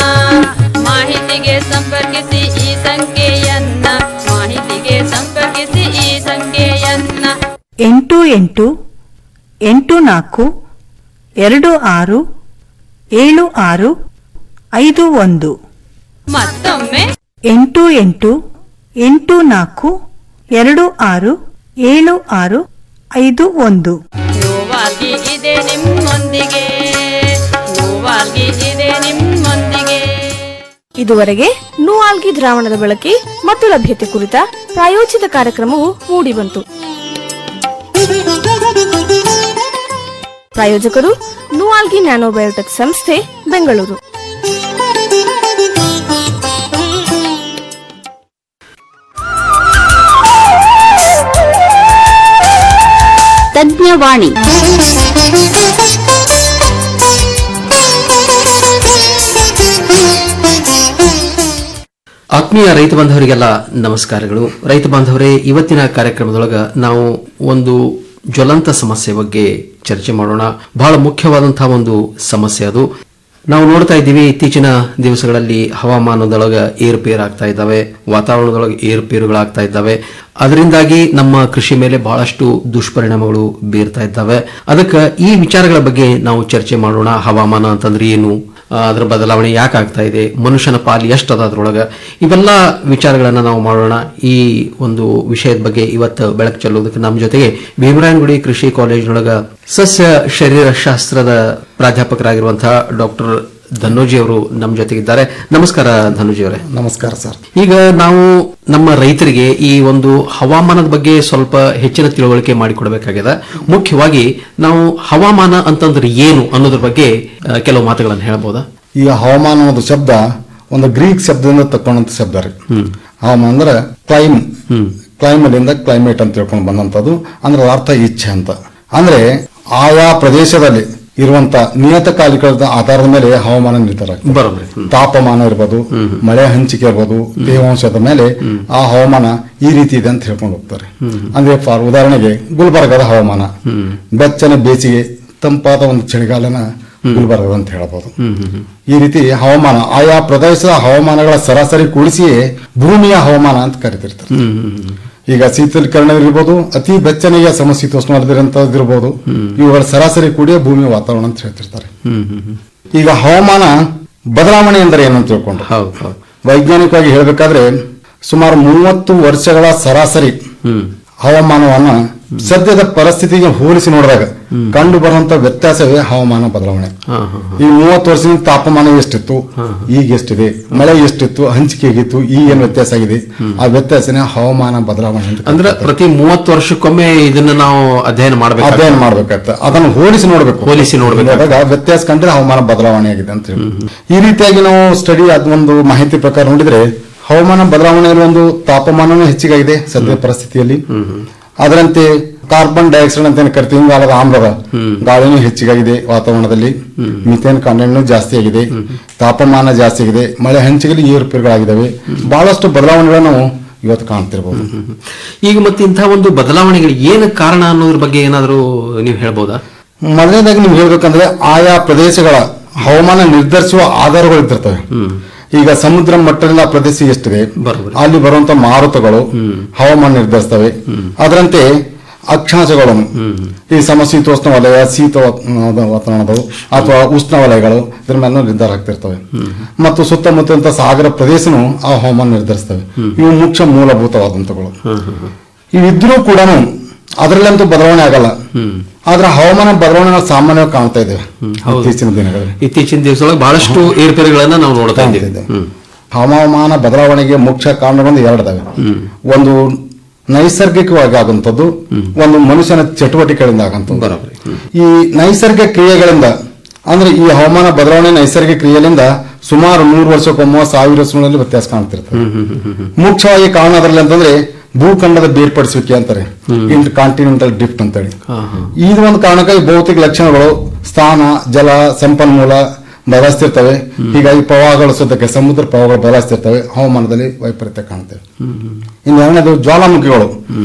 Speaker 17: ಮಾಹಿತಿಗೆ ಸಂಪರ್ಕಿಸಿ ಈ ಸಂಖ್ಯೆಯನ್ನ ಮಾಹಿತಿಗೆ ಸಂಪರ್ಕಿಸಿ ಈ ಸಂಖ್ಯೆಯನ್ನ
Speaker 18: ಎಂಟು ಎಂಟು ಎಂಟು ನಾಲ್ಕು ಎರಡು ಆರು ಏಳು ಆರು ಐದು ಒಂದು
Speaker 17: ಮತ್ತೊಮ್ಮೆ
Speaker 18: ಎಂಟು ಎಂಟು ಎಂಟು ನಾಲ್ಕು ಎರಡು ಆರು ಏಳು ಆರು ಐದು ಒಂದು
Speaker 17: ನೋವಾಗಿ ಇದೆ ನಿಮ್ಮೊಂದಿಗೆ ನೋವಾಗಿ ಇದೆ ನಿಮ್ಮೊಂದಿಗೆ
Speaker 14: ಇದುವರೆಗೆ ನೂಆಲ್ಗಿ ದ್ರಾವಣದ ಬಳಕೆ ಮತ್ತು ಲಭ್ಯತೆ ಕುರಿತ ಪ್ರಾಯೋಜಿತ ಕಾರ್ಯಕ್ರಮವು ಮೂಡಿಬಂತು ಪ್ರಾಯೋಜಕರು ನೂಆಲ್ಗಿ ನ್ಯಾನೋಬಯೋಟೆಕ್ ಸಂಸ್ಥೆ ಬೆಂಗಳೂರು
Speaker 3: ತಜ್ಞವಾಣಿ
Speaker 12: ಆತ್ಮೀಯ ರೈತ ಬಾಂಧವರಿಗೆಲ್ಲ ನಮಸ್ಕಾರಗಳು ರೈತ ಬಾಂಧವರೇ ಇವತ್ತಿನ ಕಾರ್ಯಕ್ರಮದೊಳಗ ನಾವು ಒಂದು ಜ್ವಲಂತ ಸಮಸ್ಯೆ ಬಗ್ಗೆ ಚರ್ಚೆ ಮಾಡೋಣ ಬಹಳ ಮುಖ್ಯವಾದಂತಹ ಒಂದು ಸಮಸ್ಯೆ ಅದು ನಾವು ನೋಡ್ತಾ ಇದ್ದೀವಿ ಇತ್ತೀಚಿನ ದಿವಸಗಳಲ್ಲಿ ಹವಾಮಾನದೊಳಗ ಏರುಪೇರು ಆಗ್ತಾ ಇದ್ದಾವೆ ವಾತಾವರಣದೊಳಗೆ ಏರುಪೇರುಗಳಾಗ್ತಾ ಇದ್ದಾವೆ ಅದರಿಂದಾಗಿ ನಮ್ಮ ಕೃಷಿ ಮೇಲೆ ಬಹಳಷ್ಟು ದುಷ್ಪರಿಣಾಮಗಳು ಬೀರ್ತಾ ಇದ್ದಾವೆ ಅದಕ್ಕೆ ಈ ವಿಚಾರಗಳ ಬಗ್ಗೆ ನಾವು ಚರ್ಚೆ ಮಾಡೋಣ ಹವಾಮಾನ ಅಂತಂದ್ರೆ ಏನು ಆ, ಅದರ ಬದಲಾವಣೆ ಯಾಕೆ ಆಗ್ತಾ ಇದೆ ಮನುಷ್ಯನ ಪಾಲು ಎಷ್ಟದ ಅದ್ರೊಳಗ ಇವೆಲ್ಲ ವಿಚಾರಗಳನ್ನ ನಾವು ಮಾಡೋಣ ಈ ಒಂದು ವಿಷಯದ ಬಗ್ಗೆ ಇವತ್ತು ಬೆಳಕು ಚೆಲ್ಲೋದಕ್ಕೆ ನಮ್ಮ ಜೊತೆಗೆ ಭೀಮರಾಯನಗುಡಿ ಕೃಷಿ ಕಾಲೇಜಿನೊಳಗ ಸಸ್ಯ ಶರೀರ ಶಾಸ್ತ್ರದ ಪ್ರಾಧ್ಯಾಪಕರಾಗಿರುವಂತಹ ಡಾಕ್ಟರ್ ಧನುಜಿ ಅವರು ನಮ್ಮ ಜೊತೆಗಿದ್ದಾರೆ ನಮಸ್ಕಾರ ಧನುಜಿ ಅವರೇ
Speaker 19: ನಮಸ್ಕಾರ ಸರ್
Speaker 12: ಈಗ ನಾವು ನಮ್ಮ ರೈತರಿಗೆ ಈ ಒಂದು ಹವಾಮಾನದ ಬಗ್ಗೆ ಸ್ವಲ್ಪ ಹೆಚ್ಚಿನ ತಿಳುವಳಿಕೆ ಮಾಡಿಕೊಡ್ಬೇಕಾಗಿದೆ ಮುಖ್ಯವಾಗಿ ನಾವು ಹವಾಮಾನ ಅಂತಂದ್ರೆ ಏನು ಅನ್ನೋದ್ರ ಬಗ್ಗೆ ಆ, ಕೆಲವು ಮಾತುಗಳನ್ನು ಹೇಳ್ಬೋದಾ
Speaker 19: ಈಗ ಹವಾಮಾನ ಅನ್ನೋದು ಶಬ್ದ ಒಂದು ಗ್ರೀಕ್ ಶಬ್ದದಿಂದ ತಕೊಂಡಂತ ಶಬ್ದ ರೀ ಹವಾಮಾನ ಅಂದ್ರೆ ಕ್ಲೈಮ್ ಕ್ಲೈಮ್ ಅಲ್ಲಿಂದ ಕ್ಲೈಮೇಟ್ ಅಂತ ತಿಳ್ಕೊಂಡು ಬಂದಂತದ್ದು ಅಂದ್ರೆ ಅದ್ರ ಅರ್ಥ ಇಚ್ಛೆ ಅಂತ ಅಂದ್ರೆ ಆಯಾ ಪ್ರದೇಶದಲ್ಲಿ ಇರುವಂತ ನಿಯತಕಾಲಿಕದ ಆಧಾರದ ಮೇಲೆ ಹವಾಮಾನ ನಿರ್ಧಾರ ಆಗ್ತದೆ.
Speaker 12: ಬರೋಬ್ರಿ
Speaker 19: ತಾಪಮಾನ ಇರ್ಬೋದು ಮಳೆ ಹಂಚಿಕೆ ಇರ್ಬೋದು ತೇವಾಂಶದ ಮೇಲೆ ಆ ಹವಾಮಾನ ಈ ರೀತಿ ಇದೆ ಅಂತ ಹೇಳ್ಕೊಂಡು ಹೋಗ್ತಾರೆ ಅಂದ್ರೆ ಫಾರ್ ಉದಾಹರಣೆಗೆ ಗುಲ್ಬರ್ಗದ ಹವಾಮಾನ ಬೆಚ್ಚನೆ ಬೇಸಿಗೆ ತಂಪಾದ ಒಂದು ಚಳಿಗಾಲನ ಗುಲ್ಬರ್ಗ ಅಂತ ಹೇಳ್ಬೋದು ಈ ರೀತಿ ಹವಾಮಾನ ಆಯಾ ಪ್ರದೇಶದ ಹವಾಮಾನಗಳ ಸರಾಸರಿ ಕೂಡಿಸಿಯೇ ಭೂಮಿಯ ಹವಾಮಾನ ಅಂತ ಕರಿತಿರ್ತಾರೆ ಈಗ ಶೀತಲೀಕರಣ ಇರ್ಬೋದು ಅತಿ ಬೆಚ್ಚನೆಯ ಸಮಶೀತೋಷ್ಣವಲ್ಲದಿರಂತದ್ದು ಇರ್ಬೋದು ಇವುಗಳ ಸರಾಸರಿ ಕೂಡಿಯೇ ಭೂಮಿಯ ವಾತಾವರಣ ಅಂತ ಹೇಳ್ತಿರ್ತಾರೆ ಈಗ ಹವಾಮಾನ ಬದಲಾವಣೆ ಎಂದರೆ ಏನಂತ ತಿಳ್ಕೊಂಡು ವೈಜ್ಞಾನಿಕವಾಗಿ ಹೇಳಬೇಕಾದ್ರೆ ಸುಮಾರು ಮೂವತ್ತು ವರ್ಷಗಳ ಸರಾಸರಿ ಹವಾಮಾನವನ್ನ ಸದ್ಯದ ಪರಿಸ್ಥಿತಿಗೆ ಹೋಲಿಸಿ ನೋಡಿದಾಗ ಕಂಡು ಬರುವಂತ ವ್ಯತ್ಯಾಸವೇ ಹವಾಮಾನ ಬದಲಾವಣೆ ಈ ಮೂವತ್ತು ವರ್ಷದಿಂದ ತಾಪಮಾನ ಎಷ್ಟಿತ್ತು ಈಗ ಎಷ್ಟಿದೆ ಮಳೆ ಎಷ್ಟಿತ್ತು ಹಂಚಿಕೆ ಹೇಗಿತ್ತು ಈಗ ಏನ್ ವ್ಯತ್ಯಾಸ ಆಗಿದೆ ಆ ವ್ಯತ್ಯಾಸನೇ ಹವಾಮಾನ ಬದಲಾವಣೆ ಅಂತ
Speaker 12: ಅಂದ್ರೆ ಪ್ರತಿ ಮೂವತ್ತು ವರ್ಷಕ್ಕೊಮ್ಮೆ ಇದನ್ನ ನಾವು ಅಧ್ಯಯನ ಮಾಡಬೇಕು
Speaker 19: ಅಧ್ಯಯನ ಮಾಡ್ಬೇಕಾಗ್ತದೆ ಅದನ್ನು ಹೋಲಿಸಿ ನೋಡ್ಬೇಕು
Speaker 12: ಹೋಲಿಸಿ ನೋಡ್ಬೇಕು.
Speaker 19: ನೋಡಿದಾಗ ವ್ಯತ್ಯಾಸ ಕಂಡ್ರೆ ಹವಾಮಾನ ಬದಲಾವಣೆ ಆಗಿದೆ ಅಂತ ಹೇಳಿ ಈ ರೀತಿಯಾಗಿ ನಾವು ಸ್ಟಡಿ ಅದೊಂದು ಮಾಹಿತಿ ಪ್ರಕಾರ ನೋಡಿದ್ರೆ ಹವಾಮಾನ ಬದಲಾವಣೆಯಲ್ಲಿ ಒಂದು ತಾಪಮಾನನೂ ಹೆಚ್ಚಿಗಾಗಿದೆ ಸದ್ಯ ಪರಿಸ್ಥಿತಿಯಲ್ಲಿ ಅದರಂತೆ ಕಾರ್ಬನ್ ಡೈಆಕ್ಸೈಡ್ ಅಂತ ಏನ್ ಕರಿತೀವಿ ಇಂಗಾಲದ ಆಮ್ಲದ ಗಾಳಿನೂ ಹೆಚ್ಚಿಗಾಗಿದೆ ವಾತಾವರಣದಲ್ಲಿ ಮಿಥೇನ್ ಕಂಟೆಂಟ್ ಜಾಸ್ತಿ ಆಗಿದೆ ತಾಪಮಾನ ಜಾಸ್ತಿ ಆಗಿದೆ ಮಳೆ ಹಂಚಿಗೆಯಲ್ಲಿ ಏರುಪೇರುಗಳಾಗಿದ್ದಾವೆ ಬಹಳಷ್ಟು ಬದಲಾವಣೆಗಳನ್ನು ನಾವು ಇವತ್ತು ಕಾಣ್ತಿರ್ಬೋದು
Speaker 12: ಈಗ ಮತ್ತೆ ಇಂತಹ ಒಂದು ಬದಲಾವಣೆಗಳಿಗೆ ಏನು ಕಾರಣ ಅನ್ನೋದ್ರ ಬಗ್ಗೆ ಏನಾದರೂ ನೀವು ಹೇಳ್ಬೋದಾ
Speaker 19: ಮೊದಲನೇದಾಗಿ ನೀವು ಹೇಳ್ಬೇಕಂದ್ರೆ ಆಯಾ ಪ್ರದೇಶಗಳ ಹವಾಮಾನ ನಿರ್ಧರಿಸುವ ಆಧಾರಗಳು ಇರ್ತಿರ್ತವೆ ಈಗ ಸಮುದ್ರ ಮಟ್ಟದಿಂದ ಆ ಪ್ರದೇಶ ಎಷ್ಟಿದೆ ಅಲ್ಲಿ ಬರುವಂತ ಮಾರುತಗಳು ಹವಾಮಾನ ನಿರ್ಧರಿಸ್ತವೆ ಅದರಂತೆ ಅಕ್ಷಾಂಶಗಳನ್ನು ಈ ಸಮಶೀತೋಷ್ಣ ವಲಯ ಶೀತ ವಾ- ವಾತಾವರಣದವು ಅಥವಾ ಉಷ್ಣ ವಲಯಗಳು ಇದ್ರ ಮೇಲೆ ನಿರ್ಧಾರ ಆಗ್ತಿರ್ತವೆ ಮತ್ತು ಸುತ್ತಮುತ್ತ ಸಾಗರ ಪ್ರದೇಶನು ಆ ಹವಾಮಾನ ನಿರ್ಧರಿಸ್ತವೆ ಇವು ಮುಖ್ಯ ಮೂಲಭೂತವಾದಂತಗಳು ಇವಿದ್ರೂ ಕೂಡ ಅದರಲ್ಲಂತೂ ಬದಲಾವಣೆ ಆಗಲ್ಲ ಆದ್ರೆ ಹವಾಮಾನ ಬದಲಾವಣೆ ನಾವು ಸಾಮಾನ್ಯವಾಗಿ ಕಾಣ್ತಾ ಇದ್ದೇವೆ ಇತ್ತೀಚಿನ ದಿನಗಳಲ್ಲಿ
Speaker 12: ಇತ್ತೀಚಿನ ದಿವಸದೊಳಗೆ ಬಹಳಷ್ಟು ಏರ್ಪೇರುಗಳನ್ನ ನಾವು ನೋಡ್ತಾ ಇದ್ದೇವೆ ಹ್ಮ್.
Speaker 19: ಹವಾಮಾನ ಬದಲಾವಣೆಗೆ ಮುಖ್ಯ ಕಾರಣಗಳು ಎರಡಿದಾವೆ ಒಂದು ನೈಸರ್ಗಿಕವಾಗಿ ಆಗುವಂಥದ್ದು ಒಂದು ಮನುಷ್ಯನ ಚಟುವಟಿಕೆಗಳಿಂದ ಆಗಂತದ್ದು ಈ ನೈಸರ್ಗಿಕ ಕ್ರಿಯೆಗಳಿಂದ ಅಂದ್ರೆ ಈ ಹವಾಮಾನ ಬದಲಾವಣೆ ನೈಸರ್ಗಿಕ ಕ್ರಿಯೆಯಿಂದ ಸುಮಾರು ನೂರು ವರ್ಷಕ್ಕೊಮ್ಮೆ ಸಾವಿರ ವರ್ಷಗಳಲ್ಲಿ ವ್ಯತ್ಯಾಸ ಕಾಣ್ತಿರ್ತದೆ ಮುಖ್ಯವಾಗಿ ಕಾರಣ ಅದರಲ್ಲಿ ಅಂತಂದ್ರೆ ಭೂಖಂಡದ ಬೇರ್ಪಡಿಸುವಿಕೆ ಅಂತಾರೆ ಇಂಟರ್ ಕಾಂಟಿನೆಂಟಲ್ ಡ್ರಿಫ್ಟ್ ಅಂತೇಳಿ ಇದು ಒಂದು ಕಾರಣಕ್ಕಾಗಿ ಭೌತಿಕ ಲಕ್ಷಣಗಳು ಸ್ಥಾನ ಜಲ ಸಂಪನ್ಮೂಲ ಬದಲಾಯಿಸ್ತಿರ್ತವೆ ಹೀಗಾಗಿ ಪ್ರವಾಹಗಳು ಸದ್ಯಕ್ಕೆ ಸಮುದ್ರ ಪ್ರವಾಹಗಳು ಬದಲಾಯಿಸ್ತಿರ್ತವೆ ಹವಾಮಾನದಲ್ಲಿ ವೈಪರೀತ್ಯ ಕಾಣ್ತೇವೆ ಇನ್ನು ಎರಡನೇದು ಜ್ವಾಲಾಮುಖಿಗಳು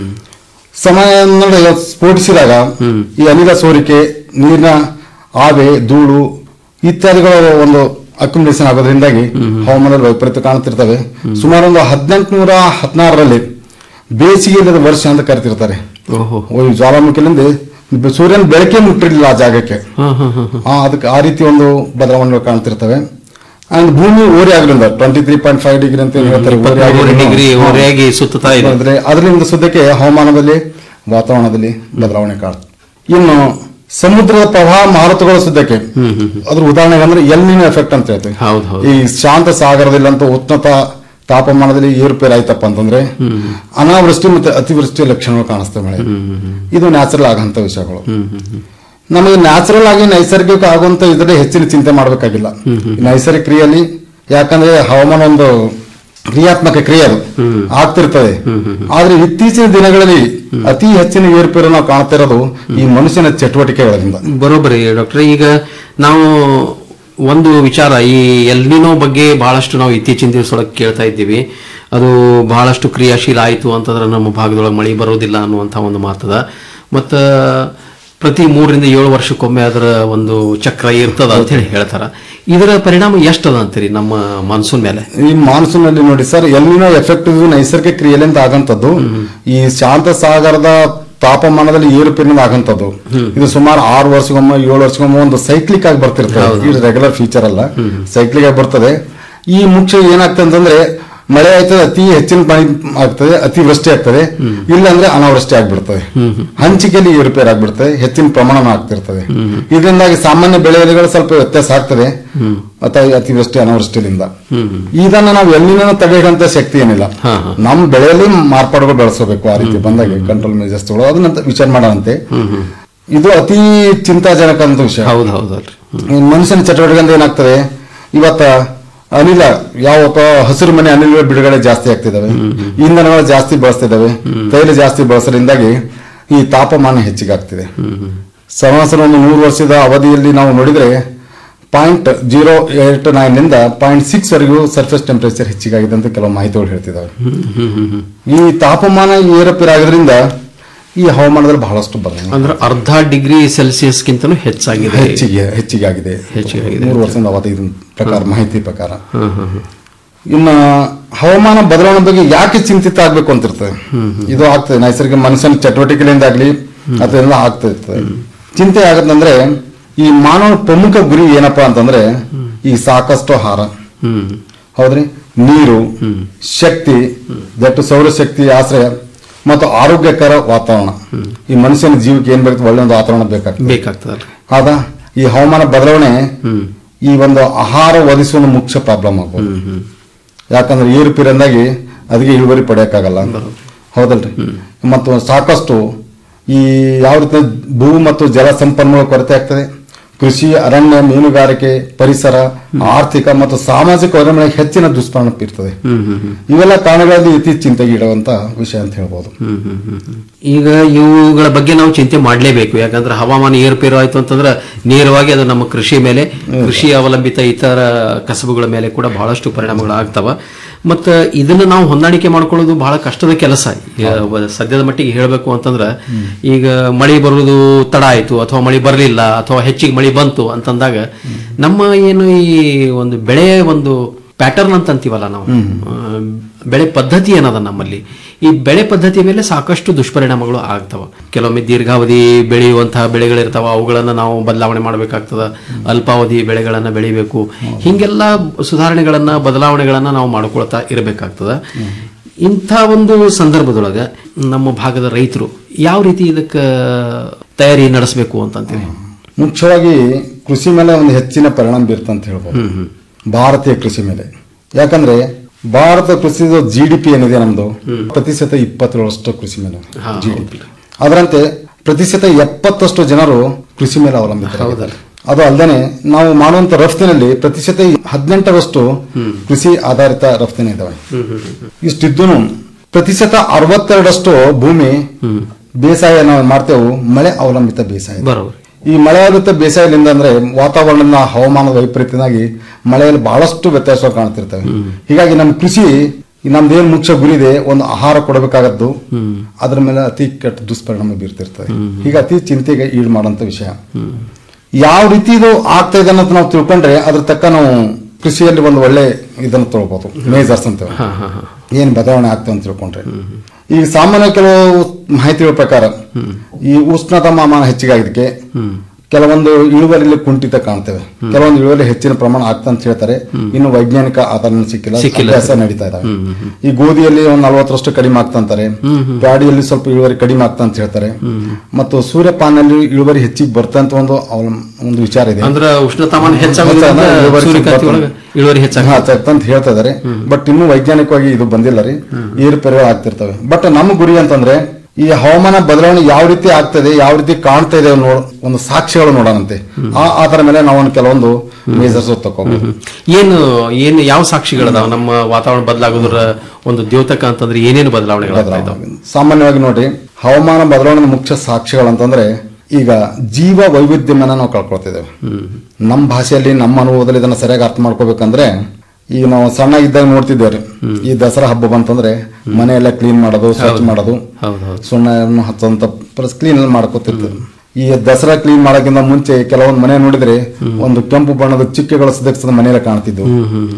Speaker 19: ಸಮಯ ನಡುವೆ ಸ್ಫೋಟಿಸಿದಾಗ ಈ ಅನಿಲ ಸೋರಿಕೆ ನೀರಿನ ಆವೆ ಧೂಳು ಇತ್ಯಾದಿಗಳ ಒಂದು ಅಕ್ಯುಮಿಲೇಷನ್ ಆಗೋದ್ರಿಂದಾಗಿ ಹವಾಮಾನದಲ್ಲಿ ವೈಪರೀತ್ಯ ಕಾಣುತ್ತಿರ್ತವೆ ಸುಮಾರು ಒಂದು ಹದಿನೆಂಟುನೂರ ಹದಿನಾರರಲ್ಲಿ ಬೇಸಿಗೆ ಇಲ್ಲದ ವರ್ಷ ಅಂತ ಕರಿತಿರ್ತಾರೆ ಈ ಜ್ವಾಲಾಮುಖಿಲಿಂದ ಬ- ಸೂರ್ಯನ ಬೆಳಕೆ ಮುಟ್ಟಿರಲಿಲ್ಲ ಆ ಜಾಗಕ್ಕೆ ಆ, ಅದಕ್ಕೆ ಆ ರೀತಿ ಒಂದು ಬದಲಾವಣೆಗಳು ಕಾಣ್ತಿರ್ತವೆ ಅಂಡ್ ಭೂಮಿ ಓರೆ ಆಗಲಿಂದ twenty three point five degree ಅಂತ ಏನ್ ಹೇಳ್ತಾರೆ ಓರೆ ಆಗಿ-
Speaker 12: ಇಪ್ಪತ್ಮೂರು ಡಿಗ್ರಿ
Speaker 19: ಹಾ.
Speaker 12: ಓರೆಯಾಗಿ ಸುತ್ತುತ್ತಾ ಇದೆ.
Speaker 19: ಅಂದ್ರೆ ಅದರಿಂದ ಸುದ್ದಕ್ಕೆ ಹವಾಮಾನದಲ್ಲಿ ವಾತಾವರಣದಲ್ಲಿ ಬದಲಾವಣೆ ಕಾಣುತ್ತೆ ಇನ್ನು ಸಮುದ್ರದ ಪ್ರವಾಹ ಮಾರುತಗಳ ಸುದ್ದಕ್ಕೆ ಅದ್ರ ಉದಾಹರಣೆಗೆ ಅಂದ್ರೆ ಎಲ್ನಿನ ಎಫೆಕ್ಟ್ ಅಂತ ಹೇಳ್ತೀವಿ ಈ ಶಾಂತ ಸಾಗರದಲ್ಲಿ ಅಂತ ಉಷ್ಣತ ತಾಪಮಾನದಲ್ಲಿ ಏರುಪೇರು ಆಯ್ತಪ್ಪ ಅಂತಂದ್ರೆ ಅನಾವೃಷ್ಟಿ ಮತ್ತೆ ಅತಿವೃಷ್ಟಿಯ ಲಕ್ಷಣಗಳು ಕಾಣಿಸ್ತವೆ ಮಳೆ ಇದು ನ್ಯಾಚುರಲ್ ಆಗಂತ ವಿಷಯಗಳು ನಮಗೆ ನ್ಯಾಚುರಲ್ ಆಗಿ ನೈಸರ್ಗಿಕ ಆಗುವಂತ ಇದರಲ್ಲಿ ಹೆಚ್ಚಿನ ಚಿಂತೆ ಮಾಡಬೇಕಾಗಿಲ್ಲ ಈ ನೈಸರ್ಗಿಕ ಕ್ರಿಯೆಯಲ್ಲಿ ಯಾಕಂದ್ರೆ ಹವಾಮಾನ ಒಂದು ಕ್ರಿಯಾತ್ಮಕ ಕ್ರಿಯೆ ಅದು ಆಗ್ತಿರ್ತದೆ ಆದ್ರೆ ಇತ್ತೀಚಿನ ದಿನಗಳಲ್ಲಿ ಅತಿ ಹೆಚ್ಚಿನ ಏರುಪೇರು ನಾವು ಕಾಣ್ತಾ ಇರೋದು ಈ ಮನುಷ್ಯನ ಚಟುವಟಿಕೆಗಳಿಂದ
Speaker 12: ಬರೋಬ್ಬರಿ ಡಾಕ್ಟರ್ ಈಗ ನಾವು ಒಂದು ವಿಚಾರ ಈ ಎಲ್ನಿನೋ ಬಗ್ಗೆ ಬಹಳಷ್ಟು ನಾವು ಇತ್ತೀಚಿನ ದಿವಸದೊಳಗೆ ಕೇಳ್ತಾ ಇದ್ದೀವಿ ಅದು ಬಹಳಷ್ಟು ಕ್ರಿಯಾಶೀಲ ಆಯಿತು ಅಂತಂದ್ರೆ ನಮ್ಮ ಭಾಗದೊಳಗೆ ಮಳೆ ಬರೋದಿಲ್ಲ ಅನ್ನುವಂಥ ಒಂದು ಮಾತದ ಮತ್ತು ಪ್ರತಿ ಮೂರರಿಂದ ಏಳು ವರ್ಷಕ್ಕೊಮ್ಮೆ ಅದರ ಒಂದು ಚಕ್ರ ಇರ್ತದ ಅಂತ ಹೇಳಿ ಹೇಳ್ತಾರ ಇದರ ಪರಿಣಾಮ ಎಷ್ಟದ ಅಂತೀರಿ ನಮ್ಮ ಮಾನ್ಸೂನ್ ಮೇಲೆ
Speaker 19: ಈ ಮಾನ್ಸೂನ್ ಅಲ್ಲಿ ನೋಡಿ ಸರ್ ಎಲ್ಲಿನೋ ಎಫೆಕ್ಟ್ ಇದು ನೈಸರ್ಗಿಕ ಕ್ರಿಯೆಲಿಂದ ಆಗಂತದ್ದು ಈ ಶಾಂತ ಸಾಗರದ ತಾಪಮಾನದಲ್ಲಿ ಏರುಪೇರಿನಿಂದ ಆಗಂತದ್ದು ಇದು ಸುಮಾರು ಆರು ವರ್ಷಕ್ಕೊಮ್ಮೆ ಏಳು ವರ್ಷಕ್ಕೊಮ್ಮೆ ಒಂದು ಸೈಕ್ಲಿಕ್ ಆಗಿ ಬರ್ತಿರ್ತದೆ ಇದು ರೆಗ್ಯುಲರ್ ಫೀಚರ್ ಅಲ್ಲ ಸೈಕ್ಲಿಕ್ ಆಗಿ ಬರ್ತದೆ ಈ ಮುಖ್ಯ ಏನಾಗ್ತದೆ ಅಂತಂದ್ರೆ ಮಳೆ ಆಯ್ತದೆ ಅತಿ ಹೆಚ್ಚಿನ ಮಳೆ ಆಗ್ತದೆ ಅತಿ ವೃಷ್ಟಿ ಆಗ್ತದೆ ಇಲ್ಲಾಂದ್ರೆ ಅನಾವೃಷ್ಟಿ ಆಗ್ಬಿಡ್ತದೆ ಹಂಚಿಕೆಯಲ್ಲಿ ಏರುಪೇರು ಆಗ್ಬಿಡ್ತದೆ ಹೆಚ್ಚಿನ ಪ್ರಮಾಣ ಆಗ್ತಿರ್ತದೆ ಇದರಿಂದಾಗಿ ಸಾಮಾನ್ಯ ಬೆಳೆಗಳು ಸ್ವಲ್ಪ ವ್ಯತ್ಯಾಸ ಆಗ್ತದೆ ಅಥವಾ ಅತಿವೃಷ್ಟಿ ಅನಾವೃಷ್ಟಿಯಿಂದ ಇದನ್ನ ನಾವು ಎಲ್ಲಿನ ತಡೆ ಹಿಡಿಯುವಂತ ಶಕ್ತಿ ಏನಿಲ್ಲ ನಮ್ಮ ಬೆಳೆಯಲ್ಲಿ ಮಾರ್ಪಾಡುಗಳು ಬೆಳೆಸಬೇಕು ಆ ರೀತಿ ಬಂದಾಗ ಕಂಟ್ರೋಲ್ ಮೆಜರ್ಸ್ ತಗೊಳ್ಳೋ ಅದನ್ನ ವಿಚಾರ ಮಾಡೋಂತೆ ಇದು ಅತಿ ಚಿಂತಾಜನಕ ಅಂತ ವಿಷಯ
Speaker 12: ಹೌದು ಹೌದು
Speaker 19: ಈ ಮನುಷ್ಯನ ಚಟುವಟಿಕೆಯಿಂದ ಏನಾಗ್ತದೆ ಇವತ್ತ ಅನಿಲ ಯಾವ ಹಸಿರು ಮನೆ ಅನಿಲ ಬಿಡುಗಡೆ ಜಾಸ್ತಿ ಆಗ್ತಿದಾವೆ ಇಂಧನಗಳು ಜಾಸ್ತಿ ಬಳಸ್ತಿದ್ದಾವೆ ತೈಲ ಜಾಸ್ತಿ ಬಳಸೋದ್ರಿಂದಾಗಿ ಈ ತಾಪಮಾನ ಹೆಚ್ಚಿಗೆ ಆಗ್ತಿದೆ ಸರಾಸರಿ ಒಂದು ನೂರು ವರ್ಷದ ಅವಧಿಯಲ್ಲಿ ನಾವು ನೋಡಿದ್ರೆ ಪಾಯಿಂಟ್ ಜೀರೋ ಏಟ್ ನೈನ್ ನಿಂದ ಪಾಯಿಂಟ್ ಸಿಕ್ಸ್ ವರೆಗೂ ಸರ್ಫೇಸ್ ಟೆಂಪರೇಚರ್ ಹೆಚ್ಚಿಗಾಗಿದೆ ಅಂತ ಕೆಲವು ಮಾಹಿತಿಗಳು ಹೇಳ್ತಿದ್ದಾವೆ ಈ ತಾಪಮಾನ ಏರಪೇರಾಗೋದ್ರಿಂದ ಈ ಹವಾಮಾನದಲ್ಲಿ ಬಹಳಷ್ಟು ಬದಲಾವಣೆ
Speaker 12: ಅಂದ್ರೆ ಅರ್ಧ ಡಿಗ್ರಿ ಸೆಲ್ಸಿಯಸ್ಗಿಂತಲೂ ಹೆಚ್ಚಾಗಿದೆ
Speaker 19: ಹೆಚ್ಚಿಗೆ ಹೆಚ್ಚಿಗೆ ಆಗಿದೆ
Speaker 12: ಹೆಚ್ಚಿಗಾಗಿದೆ.
Speaker 19: ಮೂರು ವರ್ಷದ ಅವಧಿ ಇದನ್ ಪ್ರಕಾರ ಮಾಹಿತಿ ಪ್ರಕಾರ ಇನ್ನು ಹವಾಮಾನ ಬದಲಾವಣೆ ಬಗ್ಗೆ ಯಾಕೆ ಚಿಂತಿತ ಆಗ್ಬೇಕು ಅಂತ ಇರ್ತದೆ ಇದು ಆಗ್ತದೆ ನೈಸರ್ಗಿಕ ಮನುಷ್ಯನ ಚಟುವಟಿಕೆಗಳಿಂದಾಗ್ಲಿ ಅದೆಲ್ಲ ಆಗ್ತಾ ಇರ್ತದೆ ಚಿಂತೆ ಆಗತ್ತಂದ್ರೆ ಈ ಮಾನವ ಪ್ರಮುಖ ಗುರಿ ಏನಪ್ಪಾ ಅಂತಂದ್ರೆ ಈ ಸಾಕಷ್ಟು ಆಹಾರ ಹೌದ್ರಿ ನೀರು ಶಕ್ತಿ ದಟ್ಟು ಸೌರಶಕ್ತಿ ಆಶ್ರಯ ಮತ್ತು ಆರೋಗ್ಯಕರ ವಾತಾವರಣ ಈ ಮನುಷ್ಯನ ಜೀವಕ್ಕೆ ಏನ್ ಬೇಕು ಒಳ್ಳೆ ಒಂದು ವಾತಾವರಣ ಬೇಕಾಗ್ತದೆ
Speaker 12: ಬೇಕಾಗ್ತದಲ್ಲ
Speaker 19: ಹೌದಾ ಈ ಹವಾಮಾನ ಬದಲಾವಣೆ ಈ ಒಂದು ಆಹಾರ ಒದಗಿಸುವ ಒಂದು ಮುಖ್ಯ ಪ್ರಾಬ್ಲಮ್ ಆಗ್ಬೋದು ಯಾಕಂದ್ರೆ ಏರುಪೇರಿಂದಾಗಿ ಅದಕ್ಕೆ ಇಳುವರಿ ಪಡೆಯಕ್ಕಾಗಲ್ಲ ಹೌದಲ್ರಿ ಮತ್ತು ಸಾಕಷ್ಟು ಈ ಯಾವ ರೀತಿ ಭೂ ಮತ್ತು ಜಲ ಸಂಪನ್ಮೂಲ ಕೊರತೆ ಆಗ್ತದೆ ಕೃಷಿ ಅರಣ್ಯ ಮೀನುಗಾರಿಕೆ ಪರಿಸರ ಆರ್ಥಿಕ ಮತ್ತು ಸಾಮಾಜಿಕ ವಲಯಗಳಿಗೆ ಹೆಚ್ಚಿನ ದುಷ್ಪರಿಣಾಮ ಬೀರ್ತದೆ ಇವೆಲ್ಲ ಕಾರಣಗಳಲ್ಲಿ ಇತಿ ಚಿಂತೆಗೆ ಇಡುವಂತ ವಿಷಯ ಅಂತ ಹೇಳ್ಬೋದು
Speaker 12: ಈಗ ಇವುಗಳ ಬಗ್ಗೆ ನಾವು ಚಿಂತೆ ಮಾಡಲೇಬೇಕು ಯಾಕಂದ್ರೆ ಹವಾಮಾನ ಏರುಪೇರು ಆಯ್ತು ಅಂತಂದ್ರೆ ನೇರವಾಗಿ ಅದು ನಮ್ಮ ಕೃಷಿ ಮೇಲೆ ಕೃಷಿ ಅವಲಂಬಿತ ಇತರ ಕಸಬುಗಳ ಮೇಲೆ ಕೂಡ ಬಹಳಷ್ಟು ಪರಿಣಾಮಗಳು ಆಗ್ತಾವ ಮತ್ತು ಇದನ್ನ ನಾವು ಹೊಂದಾಣಿಕೆ ಮಾಡ್ಕೊಳ್ಳೋದು ಬಹಳ ಕಷ್ಟದ ಕೆಲಸ ಈಗ ಸದ್ಯದ ಮಟ್ಟಿಗೆ ಹೇಳಬೇಕು ಅಂತಂದ್ರೆ ಈಗ ಮಳೆ ಬರುವುದು ತಡ ಆಯ್ತು ಅಥವಾ ಮಳೆ ಬರಲಿಲ್ಲ ಅಥವಾ ಹೆಚ್ಚಿಗೆ ಮಳೆ ಬಂತು ಅಂತಂದಾಗ ನಮ್ಮ ಏನು ಈ ಒಂದು ಬೆಳೆಯ ಒಂದು ಪ್ಯಾಟರ್ನ್ ಅಂತ ಅಂತೀವಲ್ಲ ನಾವು ಆ, ಬೆಳೆ ಪದ್ಧತಿ ಏನದ ನಮ್ಮಲ್ಲಿ ಈ ಬೆಳೆ ಪದ್ಧತಿ ಮೇಲೆ ಸಾಕಷ್ಟು ದುಷ್ಪರಿಣಾಮಗಳು ಆಗ್ತವ ಕೆಲವೊಮ್ಮೆ ದೀರ್ಘಾವಧಿ ಬೆಳೆಯುವಂತಹ ಬೆಳೆಗಳಿರ್ತಾವ ಅವುಗಳನ್ನ ನಾವು ಬದಲಾವಣೆ ಮಾಡಬೇಕಾಗ್ತದ ಅಲ್ಪಾವಧಿ ಬೆಳೆಗಳನ್ನ ಬೆಳಿಬೇಕು ಹಿಂಗೆಲ್ಲ ಸುಧಾರಣೆಗಳನ್ನ ಬದಲಾವಣೆಗಳನ್ನ ನಾವು ಮಾಡ್ಕೊಳ್ತಾ ಇರಬೇಕಾಗ್ತದ ಇಂಥ ಒಂದು ಸಂದರ್ಭದೊಳಗೆ ನಮ್ಮ ಭಾಗದ ರೈತರು ಯಾವ ರೀತಿ ಇದಕ್ಕೆ ತಯಾರಿ ನಡೆಸಬೇಕು ಅಂತಂತೀವಿ
Speaker 19: ಮುಖ್ಯವಾಗಿ ಕೃಷಿ ಮೇಲೆ ಒಂದು ಹೆಚ್ಚಿನ ಪರಿಣಾಮ ಬೀರ್ತಂತ ಹೇಳ್ಬೋದು ಭಾರತೀಯ ಕೃಷಿ ಮೇಲೆ ಯಾಕಂದ್ರೆ ಭಾರತ ಕೃಷಿ ಜಿ ಡಿ ಪಿ ಏನಿದೆ ನಮ್ದು ಪ್ರತಿಶತ ಇಪ್ಪತ್ತೇಳರಷ್ಟು ಕೃಷಿ ಮೇಲೆ ಜಿ ಡಿ ಪಿ ಅದರಂತೆ ಪ್ರತಿಶತ ಎಪ್ಪತ್ತಷ್ಟು ಜನರು ಕೃಷಿ ಮೇಲೆ ಅವಲಂಬಿತ ಅದು ಅಲ್ಲದೆ ನಾವು ಮಾಡುವಂತ ರಫ್ತಿನಲ್ಲಿ ಪ್ರತಿಶತ ಹದಿನೆಂಟರಷ್ಟು ಕೃಷಿ ಆಧಾರಿತ ರಫ್ತಿನ ಇದಾವೆ ಇಷ್ಟಿದ್ದು ಪ್ರತಿಶತ ಅರವತ್ತೆರಡಷ್ಟು ಭೂಮಿ ಬೇಸಾಯ ನಾವು ಮಾಡ್ತೇವೆ ಮಳೆ ಅವಲಂಬಿತ ಬೇಸಾಯ
Speaker 12: ಬರೋಬರ್
Speaker 19: ಈ ಮಳೆ ಅವಲಂಬಿತ ಬೇಸಾಯದಿಂದ ಅಂದ್ರೆ ವಾತಾವರಣ ಹವಾಮಾನ ವೈಪರೀತ್ಯನಾಗಿ ಮಳೆಯಲ್ಲಿ ಬಹಳಷ್ಟು ವ್ಯತ್ಯಾಸ ಕಾಣ್ತಿರ್ತವೆ ಹೀಗಾಗಿ ನಮ್ಮ ಕೃಷಿ ಈ ನಮ್ದೇನ್ ಮುಖ್ಯ ಗುರಿ ಇದೆ ಒಂದು ಆಹಾರ ಕೊಡಬೇಕಾಗದ್ದು ಅದ್ರ ಮೇಲೆ ಅತಿ ಕೆಟ್ಟ ದುಷ್ಪರಿಣಾಮ ಬೀರ್ತಿರ್ತವೆ ಹೀಗೆ ಅತಿ ಚಿಂತೆಗೆ ಈಡು ಮಾಡುವಂತ ವಿಷಯ ಯಾವ ರೀತಿ ಇದು ಆಗ್ತಾ ಇದೆ ಅನ್ನೋದು ನಾವು ತಿಳ್ಕೊಂಡ್ರೆ ಅದ್ರ ತಕ್ಕ ನಾವು ಕೃಷಿಯಲ್ಲಿ ಒಂದು ಒಳ್ಳೆ ಇದನ್ನು ತಗೊಳ್ಬಹುದು ಮೇಜರ್ಸ್ ಅಂತೇವೆ ಏನ್ ಬದಲಾವಣೆ ಆಗ್ತವೆ ಅಂತ ತಿಳ್ಕೊಂಡ್ರೆ ಈಗ ಸಾಮಾನ್ಯ ಕೆಲವು ಮಾಹಿತಿಗಳ ಪ್ರಕಾರ ಈ ಉಷ್ಣತಾಮಾನ ಹೆಚ್ಚಿಗೆ ಆಗಿದ್ದಕ್ಕೆ ಕೆಲವೊಂದು ಇಳುವರಿಯಲ್ಲಿ ಕುಂಠಿತ ಕಾಣ್ತೇವೆ ಕೆಲವೊಂದು ಇಳುವರಿ ಹೆಚ್ಚಿನ ಪ್ರಮಾಣ ಆಗ್ತಾ ಅಂತ ಹೇಳ್ತಾರೆ ಇನ್ನು ವೈಜ್ಞಾನಿಕ ಆಧಾರ ಸಿಕ್ಕಿಲ್ಲ
Speaker 12: ಸಿಕ್ಕಿಲ್ಲ.
Speaker 19: ಅಭ್ಯಾಸ ನಡೀತಾ ಇದಾವೆ ಈ ಗೋಧಿಯಲ್ಲಿ ಒಂದು ನಲವತ್ತರಷ್ಟು ಕಡಿಮೆ ಆಗ್ತಾ ಅಂತಾರೆ ಪ್ಯಾಡಿಯಲ್ಲಿ ಸ್ವಲ್ಪ ಇಳುವರಿ ಕಡಿಮೆ ಆಗ್ತಾ ಅಂತ ಹೇಳ್ತಾರೆ ಮತ್ತು ಸೂರ್ಯಪಾನಲ್ಲಿ ಇಳುವರಿ ಹೆಚ್ಚಿಗೆ ಬರ್ತಾ ಅಂತ ಒಂದು ಅವಲಂ- ಒಂದು ವಿಚಾರ ಇದೆ
Speaker 12: ಅಂದ್ರ ಉಷ್ಣತಾಮಾನ ಹೆಚ್ಚಾಗೋದ್ರಿಂದ
Speaker 19: ಇಳುವರಿ
Speaker 12: ಸೂರ್ಯಕಾಂತಿ
Speaker 19: ಸ್ವಲ್ಪ
Speaker 12: ಒಳಗೆ ಇಳುವರಿ ಹೆಚ್ಚಾಗ್ತದೆ.
Speaker 19: ಹಾ, ಹೆಚ್ಚಾಗ್ತದೆ ಅಂತ ಹೇಳ್ತಾ ಇದಾರೆ ಬಟ್ ಇನ್ನೂ ವೈಜ್ಞಾನಿಕವಾಗಿ ಇದು ಬಂದಿಲ್ಲ ರೀ ಏರುಪೇರುಗಳು ಆಗ್ತಿರ್ತವೆ ಬಟ್ ನಮ್ಮ ಗುರಿ ಅಂತಂದ್ರೆ ಈ ಹವಾಮಾನ ಬದಲಾವಣೆ ಯಾವ ರೀತಿ ಆಗ್ತದೆ ಯಾವ ರೀತಿ ಕಾಣ್ತಾ ಇದೆ ನೋಡ್ ಒಂದು ಸಾಕ್ಷ್ಯಗಳು ನೋಡೋಣಂತೆ ಆ ಆತರ ಮೇಲೆ ನಾವು ಒಂದು ಕೆಲವೊಂದು ಮೇಜರ್ಸ್ ತಗೋಬಹುದು
Speaker 12: ಏನು ಏನು ಯಾವ ಸಾಕ್ಷಿಗಳದಾವ ನಮ್ಮ ವಾತಾವರಣ ಬದಲಾಗೋದ್ರ ಒಂದು ದ್ಯೋತಕ ಅಂತಂದ್ರೆ ಏನೇನು ಬದಲಾವಣೆಗಳಾಗ್ತಾ ಇದಾವೆ
Speaker 19: ಸಾಮಾನ್ಯವಾಗಿ ನೋಡಿ ಹವಾಮಾನ ಬದಲಾವಣೆ ಮುಖ್ಯ ಸಾಕ್ಷ್ಯಗಳು ಅಂತಂದ್ರೆ ಈಗ ಜೀವ ವೈವಿಧ್ಯವನ್ನ ನಾವು ಕಳ್ಕೊಳ್ತಿದ್ದೇವೆ ನಮ್ಮ ಭಾಷೆಯಲ್ಲಿ ನಮ್ಮ ಅನುಭವದಲ್ಲಿ ಇದನ್ನ ಸರಿಯಾಗಿ ಅರ್ಥ ಮಾಡ್ಕೋಬೇಕಂದ್ರೆ ಈಗ ನಾವು ಸಣ್ಣ ಇದ್ದಾಗ ನೋಡ್ತಿದ್ದೇವೆ ಈ ದಸರಾ ಹಬ್ಬ ಬಂತಂದ್ರೆ ಮನೆ ಎಲ್ಲ ಕ್ಲೀನ್ ಮಾಡೋದು ಸ್ವಚ್ಛ ಮಾಡೋದು ಸುಣ್ಣ ಹಚ್ಚುವಂತ ಕ್ಲೀನ್ ಮಾಡ್ಕೋತಿರ್ತದೆ ಈ ದಸರಾ ಕ್ಲೀನ್ ಮಾಡೋಕ್ಕಿಂತ ಮುಂಚೆ ಕೆಲವೊಂದು ಮನೆ ನೋಡಿದ್ರೆ ಒಂದು ಕೆಂಪು ಬಣ್ಣದ ಚಿಕ್ಕೆಗಳ ಸದಸ್ಯದ ಮನೆಯಲ್ಲ ಕಾಣ್ತಿದ್ವು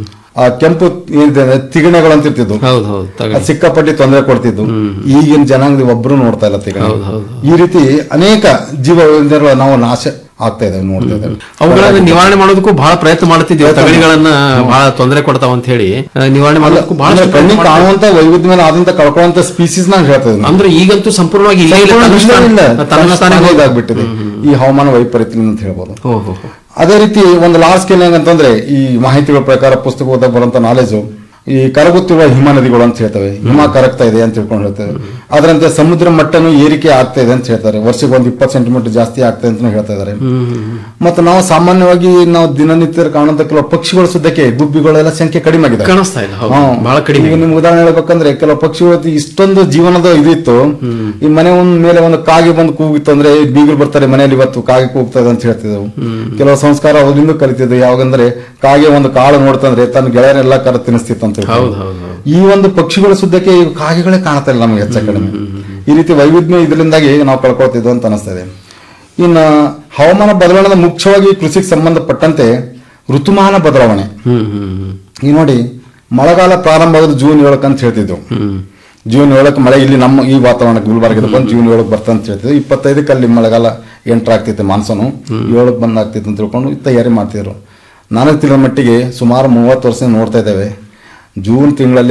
Speaker 19: ಆ ಕೆಂಪು ಏನಿದೆ ಅಂದ್ರೆ ತಿಗಣೆಗಳು ಅಂತ ಇರ್ತಿದ್ವು ಅದು ಸಿಕ್ಕಾಪಟ್ಟಿ ತೊಂದರೆ ಕೊಡ್ತಿದ್ವು ಈಗಿನ ಜನಾಂಗದ ಒಬ್ರು ನೋಡ್ತಾ ಇಲ್ಲ ತಿಗಣೆ ಈ ರೀತಿ ಅನೇಕ ಜೀವ ವೈವಿಧ್ಯಗಳು ನಾವು ನಾಶ ಆಗ್ತಾ ಇದಾವೆ ನೋಡ್ತಾ ಇದ್ದೇವೆ
Speaker 12: ಅವುಗಳನ್ನ ನಿವಾರಣೆ ಮಾಡೋದಕ್ಕೂ ಬಹಳ ಪ್ರಯತ್ನ ಮಾಡ್ತಿದ್ವಿ ತಳಿಗಳನ್ನ ಬಹಳ ತೊಂದರೆ ಕೊಡ್ತಾವ ಅಂತ ಹೇಳಿ ಆ, ನಿವಾರಣೆ ಮಾಡೋದಕ್ಕೂ ಬಹಳ
Speaker 19: ಅಂದ್ರೆ ಕಣ್ಣಿಗೆ ಕಾಣುವಂತ ವೈವಿಧ್ಯ ಮೇಲೆ ಆದಂತ ಕಳ್ಕೊಳ್ಳುವಂತ ಸ್ಪೀಸೀಸ್ ನಾನು ಹೇಳ್ತಾ ಇದ್ದೀನಿ
Speaker 12: ಅಂದ್ರೆ ಈಗಂತೂ ಸಂಪೂರ್ಣವಾಗಿ ಇಲ್ಲೇ ಇಲ್ಲ,
Speaker 19: ಸಂಪೂರ್ಣ
Speaker 12: ತನ್ನ
Speaker 19: ವಿಶ್ವ ಇಲ್ಲ.
Speaker 12: ಸ್ಥಾನ- ತನ್ನ ಸ್ಥಾನ
Speaker 19: ತನ್ನ
Speaker 12: ಹೋಗಿ-
Speaker 19: ಇದಾಗ್ಬಿಟ್ಟಿದೆ ಈ ಹವಾಮಾನ ವೈಪರೀತ್ಯ ಅಂತ ಹೇಳ್ಬೋದು ಅದೇ ರೀತಿ ಒಂದು ಲಾರ್ಜ್ ಸ್ಕೇಲ್ ಅಂತಂದ್ರೆ ಈ ಮಾಹಿತಿಗಳ ಪ್ರಕಾರ ಪುಸ್ತಕ ಓದಾಗ ಬರುವಂತ ನಾಲೆಜು ಈ ಕರಗುತ್ತಿರುವ ಹಿಮ ನದಿಗಳು ಅಂತ ಹೇಳ್ತವೆ ಹಿಮ ಕರಗ್ತಾ ಇದೆ ಅಂತ ತಿಳ್ಕೊಂಡು ಹೇಳ್ತೇವೆ ಅದರಂತೆ ಸಮುದ್ರ ಮಟ್ಟನು ಏರಿಕೆ ಆಗ್ತಾ ಇದೆ ಅಂತ ಹೇಳ್ತಾರೆ ವರ್ಷಕ್ಕೆ ಒಂದು ಇಪ್ಪತ್ತು ಸೆಂಟಿಮೀಟರ್ ಜಾಸ್ತಿ ಆಗ್ತಾ ಅಂತ ಹೇಳ್ತಾ ಇದ್ದಾರೆ ಮತ್ತು ನಾವು ಸಾಮಾನ್ಯವಾಗಿ ನಾವು ದಿನನಿತ್ಯ ಕಾಣುವಂತ ಕೆಲವು ಪಕ್ಷಿಗಳ ಸುದ್ದಕ್ಕೆ ಗುಬ್ಬಿಗಳೆಲ್ಲ ಸಂಖ್ಯೆ ಕಡಿಮೆ ಆಗಿದೆ
Speaker 12: ಕಾಣಿಸ್ತಾ ಇಲ್ಲ, ಹೌದು.
Speaker 19: ಹಾ.
Speaker 12: ಬಹಳ ಕಡಿಮೆ.
Speaker 19: ಈಗ ನಿಮ್ಗೆ ಉದಾಹರಣೆ ಹೇಳ್ಬೇಕಂದ್ರೆ ಕೆಲವು ಪಕ್ಷಿಗಳು ಇಷ್ಟೊಂದು ಜೀವನದ ಇದು ಇತ್ತು ಈ ಮನೆ ಒಂದ್ ಮೇಲೆ ಒಂದು ಕಾಗೆ ಬಂದು ಕೂಗಿತ್ತು ಅಂದ್ರೆ ಈ ಬೀಗರು ಬರ್ತಾರೆ ಮನೆಯಲ್ಲಿ ಇವತ್ತು ಕಾಗೆ ಕೂಗ್ತದೆ ಅಂತ ಹೇಳ್ತಿದ್ದೆವು ಕೆಲವು ಸಂಸ್ಕಾರ ಅವರಿಂದ ಕಲಿತಿದ್ವು ಯಾವಾಗಂದ್ರೆ ಕಾಗೆ ಒಂದು ಕಾಳು ನೋಡ್ತಂದ್ರೆ ತನ್ನ ಗೆಳೆಯರೆಲ್ಲ ಕರ ತಿನ್ನಿಸ್ತಿತ್ತು ಅಂತ ಹೇಳ್ತಾರೆ.
Speaker 12: ಹೌದು, ಹೌದು, ಹೌದು.
Speaker 19: ಈ ಒಂದು ಪಕ್ಷಿಗಳ ಸುದ್ದಕ್ಕೆ ಈ ಕಾಗೆಗಳೇ ಕಾಣ್ತಾ ಇಲ್ಲ ನಮಗೆ ಹೆಚ್ಚ ಕಡಿಮೆ ಈ ರೀತಿ ವೈವಿಧ್ಯ ಇದರಿಂದಾಗಿ ನಾವು ಕಳ್ಕೊಳ್ತಿದ್ವು ಅಂತ ಅನಿಸ್ತಾ ಇದೆ ಇನ್ನು ಹವಾಮಾನ ಬದಲಾವಣೆ ಮುಖ್ಯವಾಗಿ ಕೃಷಿಗೆ ಸಂಬಂಧಪಟ್ಟಂತೆ ಋತುಮಾನ ಬದಲಾವಣೆ ಈ ನೋಡಿ ಮಳೆಗಾಲ ಪ್ರಾರಂಭ ಆಗೋದು ಜೂನ್ ಏಳಕ್ಕೆ ಅಂತ ಹೇಳ್ತಿದ್ವು ಜೂನ್ ಏಳಕ್ಕೆ ಮಳೆ ಇಲ್ಲಿ ನಮ್ಮ ಈ ವಾತಾವರಣ ಗುಲ್ಬರ್ಗದ ಬಂದು ಜೂನ್ ಏಳಕ್ಕೆ ಬರ್ತಾ ಅಂತ ಹೇಳ್ತಿದ್ವು ಇಪ್ಪತ್ತೈದಕ್ಕೆ ಅಲ್ಲಿ ಮಳೆಗಾಲ ಎಂಟರ್ ಆಗ್ತೈತೆ ಮಾನ್ಸೂನು ಏಳಕ್ಕೆ ಬಂದ್ ಆಗ್ತೈತೆ ಅಂತ ತಿಳ್ಕೊಂಡು ತಯಾರಿ ಮಾಡ್ತಿದ್ರು ನನಗೆ ತಿಳಿದ ಮಟ್ಟಿಗೆ ಸುಮಾರು ಮೂವತ್ತು ವರ್ಷ ನೋಡ್ತಾ ಇದ್ದೇವೆ ಜೂನ್ ತಿಂಗಳಲ್ಲಿ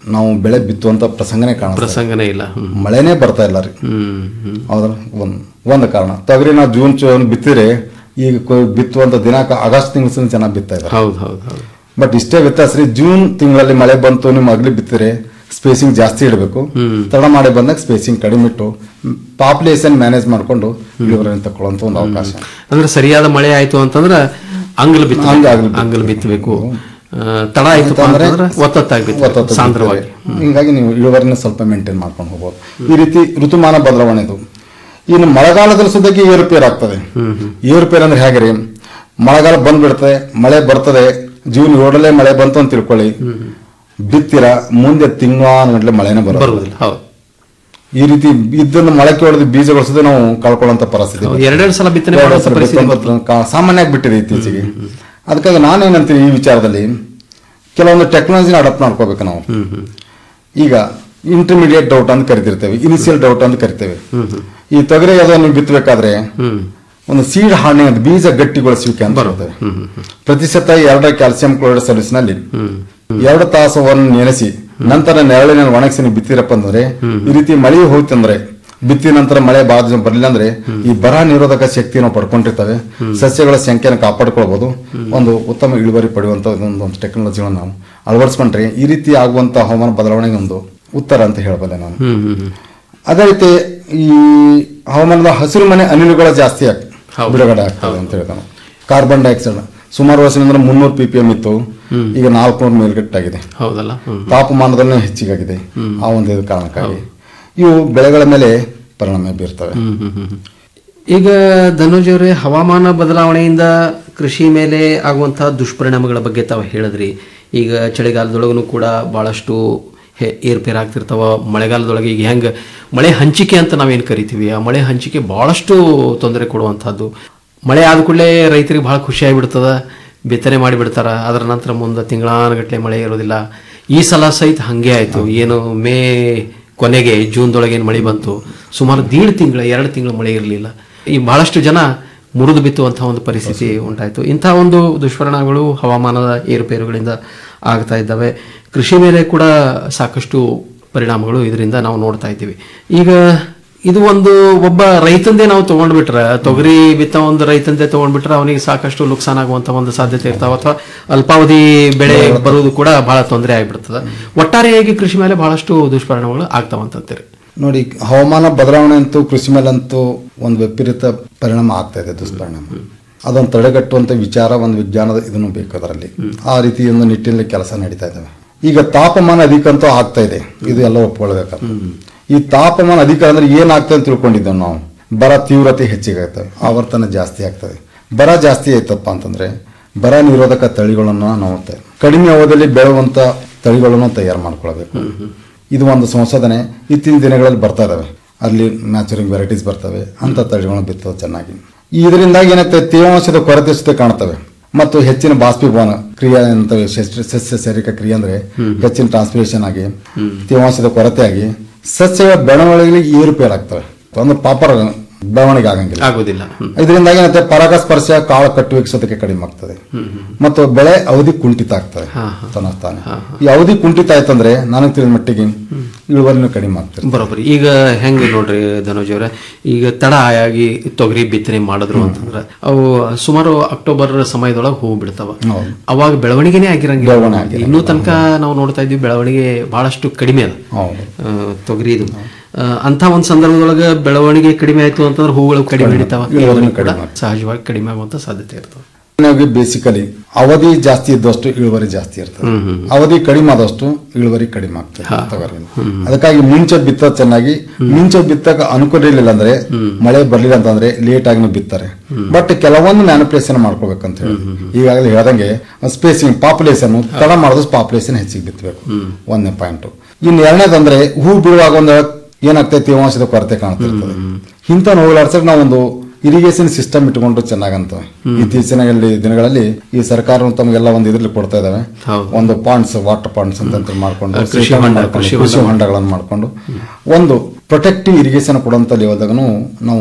Speaker 19: ನಾವು ಬೆಳೆ ಬಿತ್ತುವಂತ ಪ್ರಸಂಗನೇ ಕಾಣ
Speaker 12: ಪ್ರಸಂಗನೇ ಇಲ್ಲ
Speaker 19: ಮಳೆನೇ ಬರ್ತಾ ಇಲ್ಲ ರೀ ಹೌದಲ್ಲ ಒಂದ್ ಒಂದು ಕಾರಣ ತೊಗರಿ ನಾವು ಜೂನ್ ಚೂನ್ ಬಿತ್ತಿದ್ರೆ ಈಗ ಕೊ- ಬಿತ್ತುವಂತ ದಿನಾಂಕ ಆಗಸ್ಟ್ ತಿಂಗಳು ಚೆನ್ನಾಗಿ ಬಿತ್ತಾ ಇದ್ದಾರೆ
Speaker 12: ಹೌದು ಹೌದು ಹೌದು
Speaker 19: ಬಟ್ ಇಷ್ಟೇ ವ್ಯತ್ಯಾಸ ರೀ ಜೂನ್ ತಿಂಗಳಲ್ಲಿ ಮಳೆ ಬಂತು ನಿಮ್ಮ ಅಗ್ಲಿ ಬಿತ್ತಿದ್ರೆ ಸ್ಪೇಸಿಂಗ್ ಜಾಸ್ತಿ ಇಡಬೇಕು ತಡ ಮಾಡಿ ಬಂದಾಗ ಸ್ಪೇಸಿಂಗ್ ಕಡಿಮೆ ಇಟ್ಟು ಪಾಪ್ಯುಲೇಷನ್ ಮ್ಯಾನೇಜ್ ಮಾಡ್ಕೊಂಡು ಇಳುವರಿಯನ್ನು ತಗೊಳ್ಳುವಂತ ಒಂದು ಅವಕಾಶ
Speaker 12: ಅಂದ್ರೆ ಸರಿಯಾದ ಮಳೆ ಆಯ್ತು ಅಂತಂದ್ರ ಅಂಗಲ್ ಬಿತ್ತ
Speaker 19: ಅಂಗ ಆಗ್ಲಿ ಬಿತ್ತಬೇಕು.
Speaker 12: ಅಂಗಲ್ ಬಿತ್ತಬೇಕು ಆ, ತಡ ಆಯ್ತು
Speaker 19: ಅಂತಂದ್ರೆ
Speaker 12: ಅಂತಂದ್ರೆ ಒತ್ತೊತ್ತಾಗಿ ಬಿತ್ತಬೇಕು,
Speaker 19: ಒತ್ತೊತ್ತಾಗಿ
Speaker 12: ಸಾಂದ್ರವಾಗಿ
Speaker 19: ಬಿತ್ತಬೇಕು. ಹಿಂಗಾಗಿ ನೀವು ಇಳುವರಿನ ಸ್ವಲ್ಪ ಮೇಂಟೈನ್ ಮಾಡ್ಕೊಂಡು ಹೋಗ್ಬೋದು ಈ ರೀತಿ ಋತುಮಾನ ಬದಲಾವಣೆ ಇದು ಇನ್ನು ಮಳೆಗಾಲದಲ್ಲಿ ಸುದ್ದಕ್ಕೆ ಏರುಪೇರು ಆಗ್ತದೆ ಏರುಪೇರು ಅಂದ್ರೆ ಹೇಗೆ ರೀ ಮಳೆಗಾಲ ಬಂದ್ಬಿಡ್ತದೆ ಮಳೆ ಬರ್ತದೆ ಜೂನ್ ಏಳರಲ್ಲೇ ಮಳೆ ಬಂತು ಅಂತ ತಿಳ್ಕೊಳ್ಳಿ ಬಿತ್ತಿರ ಮುಂದೆ ತಿಂಗಳಾನುಗಟ್ಲೆ ಮಳೆನೇ ಬರೋದು
Speaker 12: ಬರುವುದಿಲ್ಲ ಹೌದು
Speaker 19: ಈ ರೀತಿ ಇದ್ದನ್ನು ಮೊಳಕೆ ಹೊಡೆದು ಬೀಜಗಳು ಸುದ ನಾವು ಕಳ್ಕೊಳ್ಳುವಂತ ಪರಿಸ್ಥಿತಿ
Speaker 12: ಹೌದು, ಎರಡೆರಡು ಸಲ ಬಿತ್ತನೆ
Speaker 19: ಎರಡೆರಡು
Speaker 12: ಮಾಡುವಂತ
Speaker 19: ಸಲ
Speaker 12: ಪರಿಸ್ಥಿತಿ
Speaker 19: ಬಿತ್ತನೆ ಕಾ- ಸಾಮಾನ್ಯ ಆಗ್ಬಿಟ್ಟಿದೆ ಇತ್ತೀಚೆಗೆ ಅದಕ್ಕಾಗಿ ನಾನೇನಂತೀನಿ ಈ ವಿಚಾರದಲ್ಲಿ ಕೆಲವೊಂದು ಟೆಕ್ನಾಲಜಿನ ಅಡಾಪ್ಟ್ ಮಾಡ್ಕೋಬೇಕು ನಾವು ಈಗ ಇಂಟರ್ಮೀಡಿಯೇಟ್ ಡೌಟ್ ಅಂತ ಕರಿತಿರ್ತೇವೆ ಇನಿಷಿಯಲ್ ಡೌಟ್ ಅಂತ ಕರಿತೇವೆ ಈ ತೊಗರಿ ಅದನ್ನು ಬಿತ್ತಬೇಕಾದ್ರೆ ಒಂದು ಸೀಡ್ ಹಾರ್ನಿಂಗ್ ಅಂತ ಬೀಜ ಗಟ್ಟಿಗೊಳಿಸುವಿಕೆ ಅಂತ ಬರ್ತದೆ ಪ್ರತಿಶತ ಎರಡರ ಕ್ಯಾಲ್ಸಿಯಂ ಕ್ಲೋರೈಡ್ ಸೊಲ್ಯೂಷನ್ ಎರಡು ತಾಸವನ್ನು ನೆನೆಸಿ ನಂತರ ನೆರಳಿನ ಒಣಗಿಸಿ ನೀವು ಬಿತ್ತಿರಪ್ಪ ಅಂದ್ರೆ ಈ ರೀತಿ ಮಳೆ ಹೋಯ್ತಂದ್ರೆ ಬಿತ್ತಿ ನಂತರ ಮಳೆ ಬಾಳ ದಿನ ಬರ್ಲಿಲ್ಲ ಅಂದ್ರೆ ಈ ಬರ ನಿರೋಧಕ ಶಕ್ತಿ ನಾವು ಪಡ್ಕೊಂಡಿರ್ತೇವೆ ಸಸ್ಯಗಳ ಸಂಖ್ಯೆಯನ್ನು ಕಾಪಾಡ್ಕೊಳ್ಬಹುದು ಒಂದು ಉತ್ತಮ ಇಳುವರಿ ಪಡೆಯುವಂತ ಒಂದು ಒಂದು ಟೆಕ್ನಾಲಜಿಗಳನ್ನು ನಾವು ಅಳವಡಿಸ್ಕೊಂಡ್ರೆ ಈ ರೀತಿ ಆಗುವಂತ ಹವಾಮಾನ ಬದಲಾವಣೆಗೆ ಒಂದು ಉತ್ತರ ಅಂತ ಹೇಳಬಲ್ಲೆ ನಾನು ಅದೇ ರೀತಿ ಈ ಹವಾಮಾನದ ಹಸಿರು ಮನೆ ಅನಿಲಗಳು ಜಾಸ್ತಿ ಆಗ್ ಬಿಡುಗಡೆ ಆಗ್ತದೆ ಅಂತ ಹೇಳ್ತಾರೆ ನಾವು. ಕಾರ್ಬನ್ ಡೈಆಕ್ಸೈಡ್ ಸುಮಾರು ವರ್ಷದಿಂದ ಮುನ್ನೂರು ಪಿ ಪಿ ಎಂ ಇತ್ತು ಈಗ ನಾಲ್ಕುನೂರು ಮೇಲ್ಗಟ್ಟಾಗಿದೆ
Speaker 12: ಹೌದಲ್ಲ
Speaker 19: ತಾಪಮಾನದಲ್ಲೂ ಹೆಚ್ಚಿಗಾಗಿದೆ ಆ ಒಂದು ಇದು ಕಾರಣಕ್ಕಾಗಿ ಇವು ಬೆಳೆಗಳ ಮೇಲೆ ಪರಿಣಾಮ ಬೀರ್ತವೆ
Speaker 12: ಈಗ ಧನುಜ್ ಅವರೇ ಹವಾಮಾನ ಬದಲಾವಣೆಯಿಂದ ಕೃಷಿ ಮೇಲೆ ಆಗುವಂತಹ ದುಷ್ಪರಿಣಾಮಗಳ ಬಗ್ಗೆ ತಾವು ಹೇಳಿದ್ರಿ ಈಗ ಚಳಿಗಾಲದೊಳಗೂ ಕೂಡ ಬಹಳಷ್ಟು ಹೆ- ಏರ್ಪೇರ್ ಆಗ್ತಿರ್ತಾವ ಮಳೆಗಾಲದೊಳಗೆ ಈಗ ಹೆಂಗ ಮಳೆ ಹಂಚಿಕೆ ಅಂತ ನಾವೇನು ಕರಿತೀವಿ ಆ ಮಳೆ ಹಂಚಿಕೆ ಬಹಳಷ್ಟು ತೊಂದರೆ ಕೊಡುವಂತಹದ್ದು ಮಳೆ ಆದ ಕೂಡಲೇ ರೈತರಿಗೆ ಬಹಳ ಖುಷಿ ಆಗಿಬಿಡ್ತದ ಬಿತ್ತನೆ ಮಾಡಿಬಿಡ್ತಾರ ಅದರ ನಂತರ ಮುಂದೆ ತಿಂಗಳಾನಗಟ್ಲೆ ಮಳೆ ಇರೋದಿಲ್ಲ ಈ ಸಲ ಸಹಿತ ಹಂಗೆ ಆಯ್ತು ಏನು ಮೇ ಕೊನೆಗೆ ಜೂನ್ದೊಳಗೆ ಏನು ಮಳೆ ಬಂತು ಸುಮಾರು ದೀಡ್ ತಿಂಗಳ ಎರಡು ತಿಂಗಳು ಮಳೆ ಇರಲಿಲ್ಲ ಈ ಬಹಳಷ್ಟು ಜನ ಮುರಿದು ಬಿತ್ತುವಂತಹ ಒಂದು ಪರಿಸ್ಥಿತಿ ಉಂಟಾಯಿತು ಇಂತಹ ಒಂದು ದುಷ್ಪರಿಣಾಮಗಳು ಹವಾಮಾನದ ಏರುಪೇರುಗಳಿಂದ ಆಗ್ತಾ ಇದ್ದಾವೆ ಕೃಷಿ ಮೇಲೆ ಕೂಡ ಸಾಕಷ್ಟು ಪರಿಣಾಮಗಳು ಇದರಿಂದ ನಾವು ನೋಡ್ತಾ ಇದ್ದೀವಿ ಈಗ ಇದು ಒಂದು ಒಬ್ಬ ರೈತಂದೇ ನಾವು ತಗೊಂಡ್ಬಿಟ್ರೆ ತೊಗರಿ ಬಿತ್ತ ಒಂದು ರೈತಂದೇ ತಗೊಂಡ್ಬಿಟ್ರೆ ಅವನಿಗೆ ಸಾಕಷ್ಟು ನುಕ್ಸಾನ್ ಆಗುವಂತ ಒಂದು ಸಾಧ್ಯತೆ ಇರ್ತಾವ ಅಥವಾ ಅಲ್ಪಾವಧಿ ಬೆಳೆ ಬರುವುದು ಕೂಡ ಬಹಳ ತೊಂದರೆ ಆಗಿಬಿಡ್ತದೆ ಒಟ್ಟಾರೆಯಾಗಿ ಕೃಷಿ ಮೇಲೆ ಬಹಳಷ್ಟು ದುಷ್ಪರಿಣಾಮಗಳು ಆಗ್ತಾವಂತೀರಿ
Speaker 19: ನೋಡಿ ಹವಾಮಾನ ಬದಲಾವಣೆ ಅಂತೂ ಕೃಷಿ ಮೇಲಂತೂ ಒಂದು ವಿಪರೀತ ಪರಿಣಾಮ ಆಗ್ತಾ ಇದೆ ದುಷ್ಪರಿಣಾಮ ಅದನ್ನು ತಡೆಗಟ್ಟುವಂತ ವಿಚಾರ ಒಂದು ವಿಜ್ಞಾನದ ಇದನ್ನು ಬೇಕು ಅದರಲ್ಲಿ ಆ ರೀತಿ ಒಂದು ನಿಟ್ಟಿನಲ್ಲಿ ಕೆಲಸ ನಡೀತಾ ಇದ್ದಾವೆ ಈಗ ತಾಪಮಾನ ಅಧಿಕ ಅಂತೂ ಆಗ್ತಾ ಇದೆ ಇದು ಎಲ್ಲ ಒಪ್ಕೊಳ್ಬೇಕಾಗ್ತದೆ ಈ ತಾಪಮಾನ ಅಧಿಕ ಅಂದ್ರೆ ಏನಾಗ್ತದೆ ಅಂತ ತಿಳ್ಕೊಂಡಿದ್ದೇವೆ ನಾವು ಬರ ತೀವ್ರತೆ ಹೆಚ್ಚಿಗಾಗ್ತವೆ ಆವರ್ತನ ಜಾಸ್ತಿ ಆಗ್ತದೆ ಬರ ಜಾಸ್ತಿ ಆಯ್ತಪ್ಪ ಅಂತಂದ್ರೆ ಬರ ನಿರೋಧಕ ತಳಿಗಳನ್ನು ನಾವು ತ- ಕಡಿಮೆ ಅವಧಿಯಲ್ಲಿ ಬೆಳೆಯುವಂತ ತಳಿಗಳನ್ನು ತಯಾರು ಮಾಡ್ಕೊಳ್ಬೇಕು ಇದು ಒಂದು ಸಂಶೋಧನೆ ಇತ್ತೀನ ದಿನಗಳಲ್ಲಿ ಬರ್ತಾ ಇದಾವೆ ಅಲ್ಲಿ ನ್ಯಾಚುರಿಂಗ್ ವೆರೈಟೀಸ್ ಬರ್ತವೆ ಅಂತ ತಳಿಗಳನ್ನು ಬಿತ್ತೋದು ಚೆನ್ನಾಗಿ ಇದರಿಂದಾಗಿ ಏನಾಗ್ತದೆ ತೇವಾಂಶದ ಕೊರತೆ ಸುತ್ತ ಕಾಣ್ತವೆ ಮತ್ತು ಹೆಚ್ಚಿನ ಬಾಷ್ಪೀಭವನ ಕ್ರಿಯೆ ಅಂತವೆ ಸಸ್ಯ ಸಸ್ಯ ಸೇರಿಕ ಕ್ರಿಯೆ ಅಂದ್ರೆ ಹೆಚ್ಚಿನ ಟ್ರಾನ್ಸ್ಪಿರೇಷನ್ ಆಗಿ ತೇವಾಂಶದ ಕೊರತೆ ಆಗಿ ಸಸ್ಯಗಳ ಬೆಳವಣಿಗೆಗಳಿಗೆ ಏರುಪೇರಾಗ್ತವೆ ಒಂದು ಪಾಪರ ಬೆಳವಣಿಗೆ ಆಗಂಗಿಲ್ಲ
Speaker 12: ಆಗೋದಿಲ್ಲ
Speaker 19: ಇದರಿಂದಾಗಿ ಏನಾಗ್ತದೆ ಪರಾಗಸ್ಪರ್ಶ ಕಾಳು ಕಟ್ಟುವಿಕೆ ಸತಕ್ಕೆ ಕಡಿಮೆ ಆಗ್ತದೆ ಮತ್ತು ಬೆಳೆ ಅವಧಿ ಕುಂಠಿತ ಆಗ್ತದೆ ತನ್ನ ತಾನೇ ಈ ಅವಧಿ ಕುಂಠಿತ ಆಯ್ತಂದ್ರೆ ನನಗೆ ತಿಳಿದ ಮಟ್ಟಿಗೆ ಇಳುವರಿನೂ ಕಡಿಮೆ ಆಗ್ತದೆ
Speaker 12: ಬರೋಬ್ಬರಿ ಈಗ ಹೆಂಗ್ ನೋಡ್ರಿ ಧನುಜ್ ಅವ್ರೆ ಈಗ ತಡ ಆಗಿ ತೊಗರಿ ಬಿತ್ತನೆ ಮಾಡಿದ್ರು ಅಂತಂದ್ರ ಅವು ಸುಮಾರು ಅಕ್ಟೋಬರ್ ಸಮಯದೊಳಗೆ ಹೂ ಬಿಡ್ತಾವ ಅವಾಗ ಬೆಳವಣಿಗೆನೇ ಆಗಿರಂಗಿಲ್ಲ
Speaker 19: ಬೆಳವಣಿಗೆ ಆಗಿರಂಗಿಲ್ಲ.
Speaker 12: ಇನ್ನೂ ತನಕ ನಾವು ನೋಡ್ತಾ ಇದ್ವಿ ಬೆಳವಣಿಗೆ ಬಹಳಷ್ಟು ಕಡಿಮೆ ಅದ ಆ, ತೊಗರಿದು ಆ, ಅಂತ ಒಂದ್ ಸಂದರ್ಭದೊಳಗೆ ಬೆಳವಣಿಗೆ ಕಡಿಮೆ ಆಯ್ತು ಅಂತಂದ್ರೆ ಹೂಗಳು ಕಡಿಮೆ ಹಿಡಿತಾವ
Speaker 19: ಇಳುವರಿನೂ
Speaker 12: ಕೂಡ
Speaker 19: ಕಡಿಮೆ
Speaker 12: ಸಹಜವಾಗಿ ಕಡಿಮೆ ಆಗುವಂತ ಸಾಧ್ಯತೆ ಇರ್ತವೆ
Speaker 19: ಬೇಸಿಕಲಿ ಅವಧಿ ಜಾಸ್ತಿ ಇದ್ದಷ್ಟು ಇಳುವರಿ ಜಾಸ್ತಿ ಇರ್ತದೆ ಅವಧಿ ಕಡಿಮೆ ಆದಷ್ಟು ಇಳುವರಿ ಕಡಿಮೆ ಆಗ್ತದೆ ತೊಗರಿಯಲ್ಲಿ. ಅದಕ್ಕಾಗಿ ಮುಂಚೆ ಬಿತ್ತೋದು ಚೆನ್ನಾಗಿ ಮುಂಚೆ ಬಿತ್ತಕ ಅನುಕೂಲ ಇರಲಿಲ್ಲ ಅಂದ್ರೆ ಮಳೆ ಬರ್ಲಿಲ್ಲ ಅಂತಂದ್ರೆ ಲೇಟ್ ಆಗಿ ಬಿತ್ತಾರೆ ಬಟ್ ಕೆಲವೊಂದು ಮ್ಯಾನಿಪುಲೇಷನ್ ಮಾಡ್ಕೋಬೇಕಂತ ಹೇಳಿ ಈಗಾಗಲೇ ಹೇಳ್ದಂಗೆ ಸ್ಪೇಸಿಂಗ್ ಪಾಪ್ಯುಲೇಷನ್ ತಡ ಮಾಡಿದಷ್ಟು ಪಾಪ್ಯುಲೇಷನ್ ಹೆಚ್ಚಿಗೆ ಬಿತ್ತಬೇಕು ಒಂದನೇ ಪಾಯಿಂಟ್ ಇನ್ನು ಎರಡನೇದಂದ್ರೆ ಹೂ ಬಿಡುವಾಗ ಒಂದು ಏನಾಗ್ತೈತೆ ತೇವಾಂಶದ ಕೊರತೆ ಕಾಣ್ತಿರ್ತದೆ ಇಂಥ ಹೋಗ್ಲಾಡ್ಸಕ್ ನಾವೊಂದು ಇರಿಗೇಷನ್ ಸಿಸ್ಟಮ್ ಇಟ್ಕೊಂಡು ಚೆನ್ನಾಗಂತ ಇತ್ತೀಚಿನ ಇಲ್ಲಿ ದಿನಗಳಲ್ಲಿ ಈ ಸರ್ಕಾರ ತಮಗೆಲ್ಲ ಒಂದು ಇದ್ರಲ್ಲಿ ಕೊಡ್ತಾ ಇದಾವೆ ಒಂದು ಪಾಂಡ್ಸ್ ವಾಟರ್ ಪಾಂಡ್ಸ್ ಅಂತ ಮಾಡ್ಕೊಂಡು
Speaker 12: ಆ, ಕೃಷಿ
Speaker 19: system
Speaker 12: ಹೊಂಡ,
Speaker 19: ಮಾಡ್ಕೊಂಡು,
Speaker 12: ಕೃಷಿ
Speaker 19: ಕೃಷಿ
Speaker 12: ಹೊಂಡ.
Speaker 19: ಹೊಂಡಗಳನ್ನು ಮಾಡ್ಕೊಂಡು ಒಂದು ಪ್ರೊಟೆಕ್ಟಿವ್ ಇರಿಗೇಷನ್ ಕೊಡುವಂತ ಲೆವೆಲ್ದಾಗೂ ನಾವು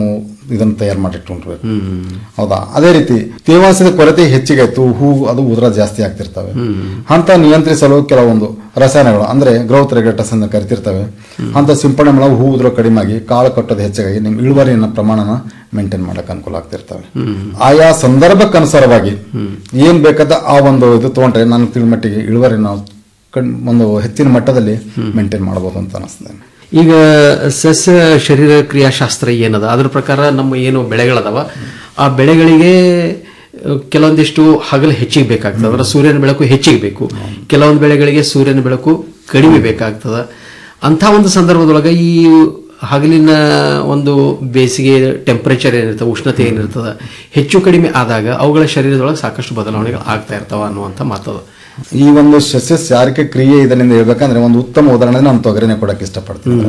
Speaker 19: ಇದನ್ನು ತಯಾರು ಮಾಡಿಟ್ಕೊಂಡಿರ್ಬೇಕು ಹೌದಾ ಅದೇ ರೀತಿ ತೇವಾಂಶದ ಕೊರತೆ ಹೆಚ್ಚಿಗೆ ಆಯ್ತು ಹೂ ಅದು ಉದುರ ಜಾಸ್ತಿ ಆಗ್ತಿರ್ತವೆ ಅಂತ ನಿಯಂತ್ರಿಸಲು ಕೆಲವೊಂದು ರಸಾಯನಗಳು ಅಂದ್ರೆ ಗ್ರೋತ್ ರೆಗ್ಯುಲೇಟರ್ಸ್ ಅಂತ ಕರಿತಿರ್ತವೆ ಅಂತ ಸಿಂಪಡಣೆ ಮಾಡಲು ಹೂ ಉದುರ ಕಡಿಮೆ ಆಗಿ ಕಾಳು ಕಟ್ಟೋದು ಹೆಚ್ಚಾಗಿ ನಿಮ್ಮ ಇಳುವರಿನ ಪ್ರಮಾಣನ ಮೇಂಟೈನ್ ಮಾಡಕ್ಕೆ ಅನುಕೂಲ ಆಗ್ತಿರ್ತವೆ ಆಯಾ ಸಂದರ್ಭಕ್ಕನುಸಾರವಾಗಿ ಏನ್ ಬೇಕಾದ ಆ ಒಂದು ಇದು ತಗೊಂಡ್ರೆ ನನ್ನ ತಿಳಿಮಟ್ಟಿಗೆ ಇಳುವರಿ ನಾವು ಕಣ್- ಒಂದು ಹೆಚ್ಚಿನ ಮಟ್ಟದಲ್ಲಿ ಮೇಂಟೈನ್ ಮಾಡಬಹುದು ಅಂತ ಅನಿಸ್ತದೆ
Speaker 12: ಈಗ ಸಸ್ಯ ಶರೀರ ಕ್ರಿಯಾಶಾಸ್ತ್ರ ಏನದ ಅದ್ರ ಪ್ರಕಾರ ನಮ್ಮ ಏನು ಬೆಳೆಗಳದಾವ ಆ ಬೆಳೆಗಳಿಗೆ ಅಹ್, ಕೆಲವೊಂದಿಷ್ಟು ಹಗಲು ಹೆಚ್ಚಿಗೆ ಬೇಕಾಗ್ತದೆ ಅಂದ್ರೆ ಸೂರ್ಯನ ಬೆಳಕು ಹೆಚ್ಚಿಗೆ ಬೇಕು ಕೆಲವೊಂದು ಬೆಳೆಗಳಿಗೆ ಸೂರ್ಯನ ಬೆಳಕು ಕಡಿಮೆ ಬೇಕಾಗ್ತದ ಅಂಥ ಒಂದು ಸಂದರ್ಭದೊಳಗೆ ಈ ಹಗಲಿನ ಒಂದು ಬೇಸಿಗೆ ಟೆಂಪರೇಚರ್ ಏನಿರ್ತದೆ ಉಷ್ಣತೆ ಏನಿರ್ತದ ಹೆಚ್ಚು ಕಡಿಮೆ ಆದಾಗ ಅವುಗಳ ಶರೀರದೊಳಗೆ ಸಾಕಷ್ಟು ಬದಲಾವಣೆಗಳು ಆಗ್ತಾ ಇರ್ತಾವ ಅನ್ನುವಂಥ ಮಾತದ
Speaker 19: ಈ ಒಂದು ಸಸ್ಯ ಶಾರಿಕ ಕ್ರಿಯೆ ಇದರಿಂದ ಹೇಳ್ಬೇಕಂದ್ರೆ ಒಂದು ಉತ್ತಮ ಉದಾಹರಣೆ ನಾನು ತೊಗರಿನೇ ಕೊಡಕ್ಕೆ ಇಷ್ಟಪಡ್ತೀನಿ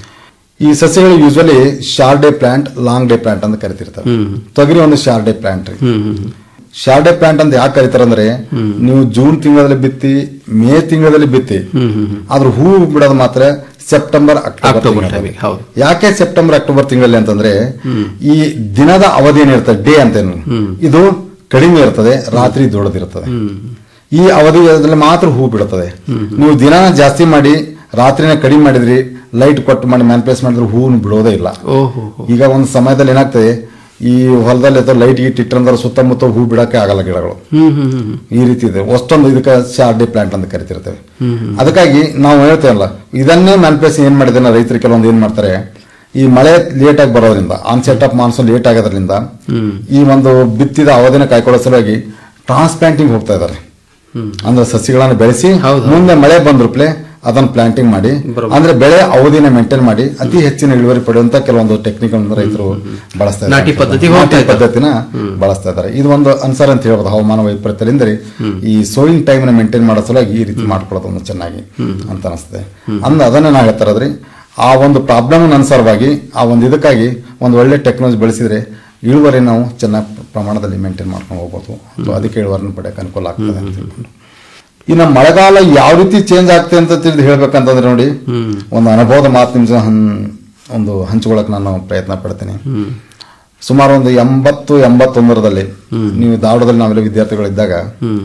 Speaker 19: ಈ ಸಸ್ಯಗಳು usually short day plant long day plant ಅಂತ ಕರಿತಿರ್ತವೆ ತೊಗರಿ ಒಂದು ಶಾರ್ಟ್ ಡೇ ಪ್ಲಾಂಟ್ ರೀ ಶಾರ್ಟ್ ಡೇ ಪ್ಲಾಂಟ್ ಅಂತ ಯಾಕೆ ಕರಿತಾರಂದ್ರೆ ನೀವು ಜೂನ್ ತಿಂಗಳಲ್ಲಿ ಬಿತ್ತಿ ಮೇ ತಿಂಗಳಲ್ಲಿ ಬಿತ್ತಿ ಅದ್ರ ಹೂ ಬಿಡೋದು ಮಾತ್ರ ಸೆಪ್ಟೆಂಬರ್ ಅಕ್ಟೋಬರ್
Speaker 12: ಅಕ್ಟೋಬರ್
Speaker 19: ತಿಂಗಳಲ್ಲಿ.
Speaker 12: ಟೈಮಿಗೆ ಹೌದು
Speaker 19: ಯಾಕೆ ಸೆಪ್ಟೆಂಬರ್ ಅಕ್ಟೋಬರ್ ತಿಂಗಳಲ್ಲಿ ಅಂತಂದ್ರೆ ಈ ದಿನದ ಅವಧಿ ಏನಿರ್ತದೆ ಡೇ ಅಂತೇನು ಇದು ಕಡಿಮೆ ಇರ್ತದೆ ರಾತ್ರಿ ದೊಡ್ಡದಿರ್ತದೆ ಈ ಅವಧಿಯಲ್ಲಿ ಮಾತ್ರ ಹೂ ಬಿಡುತ್ತದೆ ನೀವು ದಿನ ಜಾಸ್ತಿ ಮಾಡಿ ರಾತ್ರಿನ ಕಡಿಮೆ ಮಾಡಿದ್ರಿ ಲೈಟ್ ಕೊಟ್ಟು ಮಾಡಿ ಮ್ಯಾನ್ಪ್ಲೇಸ್ ಮಾಡಿದ್ರೆ ಹೂವನ್ನು ಬಿಡೋದೇ ಇಲ್ಲ
Speaker 12: ಓಹೋ
Speaker 19: ಈಗ ಒಂದು ಸಮಯದಲ್ಲಿ ಏನಾಗ್ತದೆ ಈ ಹೊಲದಲ್ಲಿ ಅಥವಾ ಲೈಟ್ ಗೀಟ್ ಇಟ್ಟಂದ್ರೆ ಸುತ್ತಮುತ್ತ ಹೂ ಬಿಡಕ್ಕೆ ಆಗಲ್ಲ ಗಿಡಗಳು
Speaker 12: ಹ್ಮ್ ಹ್ಮ್ ಹ್ಮ್
Speaker 19: ಈ ರೀತಿ ಇದೆ ಅಷ್ಟೊಂದು ಇದಕ್ಕೆ ಶಾರ್ಡಿ ಪ್ಲಾಂಟ್ ಅಂತ ಕರಿತಿರ್ತೇವೆ
Speaker 12: ಹ್ಮ್ ಹ್ಮ್
Speaker 19: ಅದಕ್ಕಾಗಿ ನಾವು ಹೇಳ್ತೇವಲ್ಲ ಇದನ್ನೇ ಮ್ಯಾನ್ಪ್ಲೇಸ್ ಏನ್ ಮಾಡಿದ್ರೆ ರೈತರು ಕೆಲವೊಂದು ಏನ್ ಮಾಡ್ತಾರೆ ಈ ಮಳೆ ಲೇಟ್ ಆಗಿ ಬರೋದ್ರಿಂದ ಆನ್ಸೆಟ್ ಆಫ್ ಮಾನ್ಸೂನ್ ಲೇಟ್ ಆಗೋದ್ರಿಂದ ಈ ಒಂದು ಬಿತ್ತಿದ ಅವಧಿನ ಕಾಯ್ಕೊಳ್ಳೋ ಸಲುವಾಗಿ ಟ್ರಾನ್ಸ್ಪ್ಲಾಂಟಿಂಗ್ ಹೋಗ್ತಾ ಇದ್ದಾರೆ ಅಂದ್ರೆ ಸಸಿಗಳನ್ನು ಬೆಳೆಸಿ ಮುಂದೆ ಮಳೆ ಬಂದ್ರುಪ್ಲೆ ಅದನ್ನ ಪ್ಲಾಂಟಿಂಗ್ ಮಾಡಿ ಅಂದ್ರೆ ಬೆಳೆ ಅವಧಿನ ಮೇಂಟೈನ್ ಮಾಡಿ ಅತಿ ಹೆಚ್ಚಿನ ಇಳುವರಿ ಪಡೆಯುವಂತ ಕೆಲವೊಂದು ಟೆಕ್ನಿಕ್ ರೈತರು ಬಳಸ್ತಾ ಇದ್ದಾರೆ
Speaker 12: ನಾಟಿ ಪದ್ಧತಿಗೆ ಹೋಗ್ತಾ
Speaker 19: ನಾಟಿ
Speaker 12: ಇದ್ದಾರೆ.
Speaker 19: ಪದ್ಧತಿನ ಬಳಸ್ತಾ ಇದ್ದಾರೆ ಇದು ಒಂದು ಅನ್ಸರ್ ಅಂತ ಹೇಳ್ಬೋದು ಹವಾಮಾನ ವೈಪರೀತ್ಯದಿಂದ ಈ ಸೋಯಿಂಗ್ ಟೈಮ್ ಮೇಂಟೈನ್ ಮಾಡೋ ಸಲುವಾಗಿ ಈ ರೀತಿ ಮಾಡ್ಕೊಳ್ಳೋದು ಒಂದು ಚೆನ್ನಾಗಿ ಅಂತ ಅನಿಸ್ತದೆ ಅಂದ ಅದನ್ನ ನಾ ಹೇಳ್ತಾರದ್ರಿ ಆ ಒಂದು ಪ್ರಾಬ್ಲಮ್ ಅನುಸಾರವಾಗಿ ಆ ಒಂದು ಇದಕ್ಕಾಗಿ ಒಂದು ಒಳ್ಳೆ ಟೆಕ್ನಾಲಜಿ ಬೆಳೆಸಿದ್ರೆ ಇಳುವರಿ ನಾವು ಚೆನ್ನಾಗಿ ಪ್ರಮಾಣದಲ್ಲಿ ಮೇಂಟೈನ್ ಮಾಡ್ಕೊಂಡು ಹೋಗ್ಬೋದು ಅಥವಾ ಅದಕ್ಕೆ ಇಳುವರಿನ ಪಡೆಯಕ್ಕೆ ಅನುಕೂಲ ಆಗ್ತದೆ ಅಂತ ಹೇಳ್ಕೊಂಡು ಇನ್ನು ಮಳೆಗಾಲ ಯಾವ ರೀತಿ ಚೇಂಜ್ ಆಗ್ತದೆ ಅಂತ ತಿಳಿದು ಹೇಳ್ಬೇಕಂತಂದ್ರೆ ನೋಡಿ ಒಂದು ಅನುಭವದ ಮಾತು ನಿಮ್ ಜೊತೆ ಹನ್- ಒಂದು ಹಂಚ್ಕೊಳಕ್ ನಾನು ಪ್ರಯತ್ನ ಪಡ್ತೀನಿ ಸುಮಾರು ಒಂದು ಎಂಬತ್ತು ಎಂಬತ್ತೊಂದರದಲ್ಲಿ ನೀವು ಧಾರವಾಡದಲ್ಲಿ ನಾವೆಲ್ಲ ವಿದ್ಯಾರ್ಥಿಗಳಿದ್ದಾಗ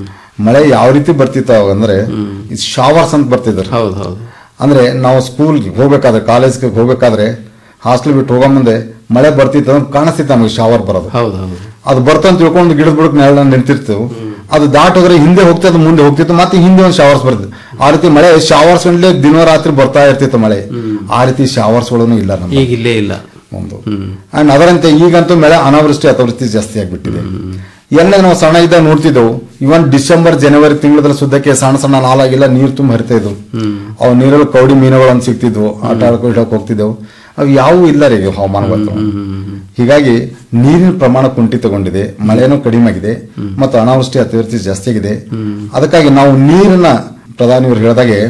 Speaker 19: ಮಳೆ ಯಾವ ರೀತಿ ಬರ್ತಿತ್ತು ಅವಾಗ ಅಂದ್ರೆ ಶಾವರ್ಸ್ ಅಂತ ಬರ್ತಿದ್ರು ಅಂದ್ರೆ ನಾವು ಸ್ಕೂಲ್ಗೆ ಹೋಗ್ಬೇಕಾದ್ರೆ ಕಾಲೇಜ್ಗೆ ಹೋಗ್ಬೇಕಾದ್ರೆ ಹಾಸ್ಟೆಲ್ ಬಿಟ್ಟು ಹೋಗೋ ಮುಂದೆ ಮಳೆ ಬರ್ತಿತ್ತು ಅಂದ್ರೆ ಕಾಣಿಸ್ತಿತ್ತು ನಮಗೆ ಶಾವರ್ ಬರೋದು ಅದು ಬರ್ತಂತ ತಿಳ್ಕೊಂಡು ಗಿಡದ ಬುಡಕ್ ನೆರಳ ನಿಂತಿರ್ತೇವೆ ಅದು ದಾಟೋದ್ರೆ ಹಿಂದೆ ಹೋಗ್ತಿತ್ತು ಮುಂದೆ ಹೋಗ್ತಿತ್ತು ಮತ್ತೆ ಹಿಂದೆ ಒಂದು ಶಾವರ್ಸ್ ಬರ್ತಿತ್ತು ಆ ರೀತಿ ಮಳೆ ಶಾವರ್ಸ್ ಗಂಟ್ಲೆ ದಿನ ರಾತ್ರಿ ಬರ್ತಾ ಇರ್ತಿತ್ತು ಮಳೆ ಆ ರೀತಿ ಶಾವರ್ಸ್ ಗಳು ಇಲ್ಲ ನಮ್ಗೆ
Speaker 12: ಈಗ ಇಲ್ಲೇ ಇಲ್ಲ
Speaker 19: ಒಂದು ಅಂಡ್ ಅದರಂತೆ ಈಗಂತೂ ಮಳೆ ಅನಾವೃಷ್ಟಿ ಅತಿವೃಷ್ಟಿ ಜಾಸ್ತಿ ಆಗ್ಬಿಟ್ಟಿದೆ ಎಲ್ಲ ನಾವು ಸಣ್ಣ ಇದ್ದಾಗ ನೋಡ್ತಿದ್ದೆವು ಇವನ್ ಡಿಸೆಂಬರ್ ಜನವರಿ ತಿಂಗಳಲ್ಲಿ ಸುದ್ದಕ್ಕೆ ಸಣ್ಣ ಸಣ್ಣ ನಾಲಾಗಿಲ್ಲ ನೀರು ತುಂಬ ಹರಿತಾ ಇದ್ವು ಅವು ನೀರಲ್ಲಿ ಕೌಡಿ ಮೀನುಗಳು ಅಂತ ಸಿಗ್ತಿದ್ವು ಆಟ ಆಡ್ಕೊಂಡು ಇಡಕ್ ಹೋಗ್ತಿದ್ದೆವು ಅವು ಯಾವೂ ಇಲ್ಲ ರೀ ಈಗ ಹವಾಮಾನ ಬದಲಾವಣೆ. ಹೀಗಾಗಿ ನೀರಿನ ಪ್ರಮಾಣ ಕುಂಠಿತಗೊಂಡಿದೆ ಮಳೆನೂ ಕಡಿಮೆ ಆಗಿದೆ ಮತ್ತು ಅನಾವೃಷ್ಟಿ ಅತಿವೃಷ್ಟಿ ಜಾಸ್ತಿ ಆಗಿದೆ ಅದಕ್ಕಾಗಿ ನಾವು ನೀರನ್ನ ಪ್ರಧಾನಿಯವರು ಹೇಳಿದಾಗೆ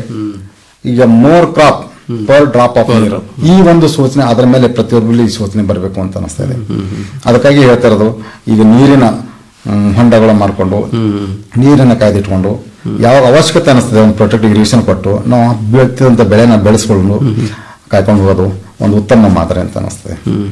Speaker 19: ಈಗ more crop per drop of ನೀರು ಈ ಒಂದು ಸೂಚನೆ ಅದರ ಮೇಲೆ ಪ್ರತಿಯೊಬ್ಬರಲ್ಲಿ ಈ ಸೂಚನೆ ಬರಬೇಕು ಅಂತ ಅನಿಸ್ತಾ ಇದೆ ಅದಕ್ಕಾಗಿ ಹೇಳ್ತಾ ಇರೋದು ಈಗ ನೀರಿನ ಹ್ಮ್, ಹೊಂಡಗಳ ಮಾಡಿಕೊಂಡು ನೀರನ್ನ ಕಾಯ್ದಿಟ್ಕೊಂಡು ಯಾವಾಗ ಅವಶ್ಯಕತೆ ಅನಿಸ್ತದೆ ಒಂದು ಪ್ರೊಟೆಕ್ಟ್ ಇರಿಗೇಷನ್ ಕೊಟ್ಟು ನಾವು ಬೆಳೆತಿದಂತ ಬೆಳೆನ ಬೆಳೆಸ್ಕೊಂಡು ಕಾಯ್ಕೊಂಡು ಹೋಗೋದು ಒಂದು ಉತ್ತಮ ಮಾದರಿ ಅಂತ ಅನಿಸ್ತದೆ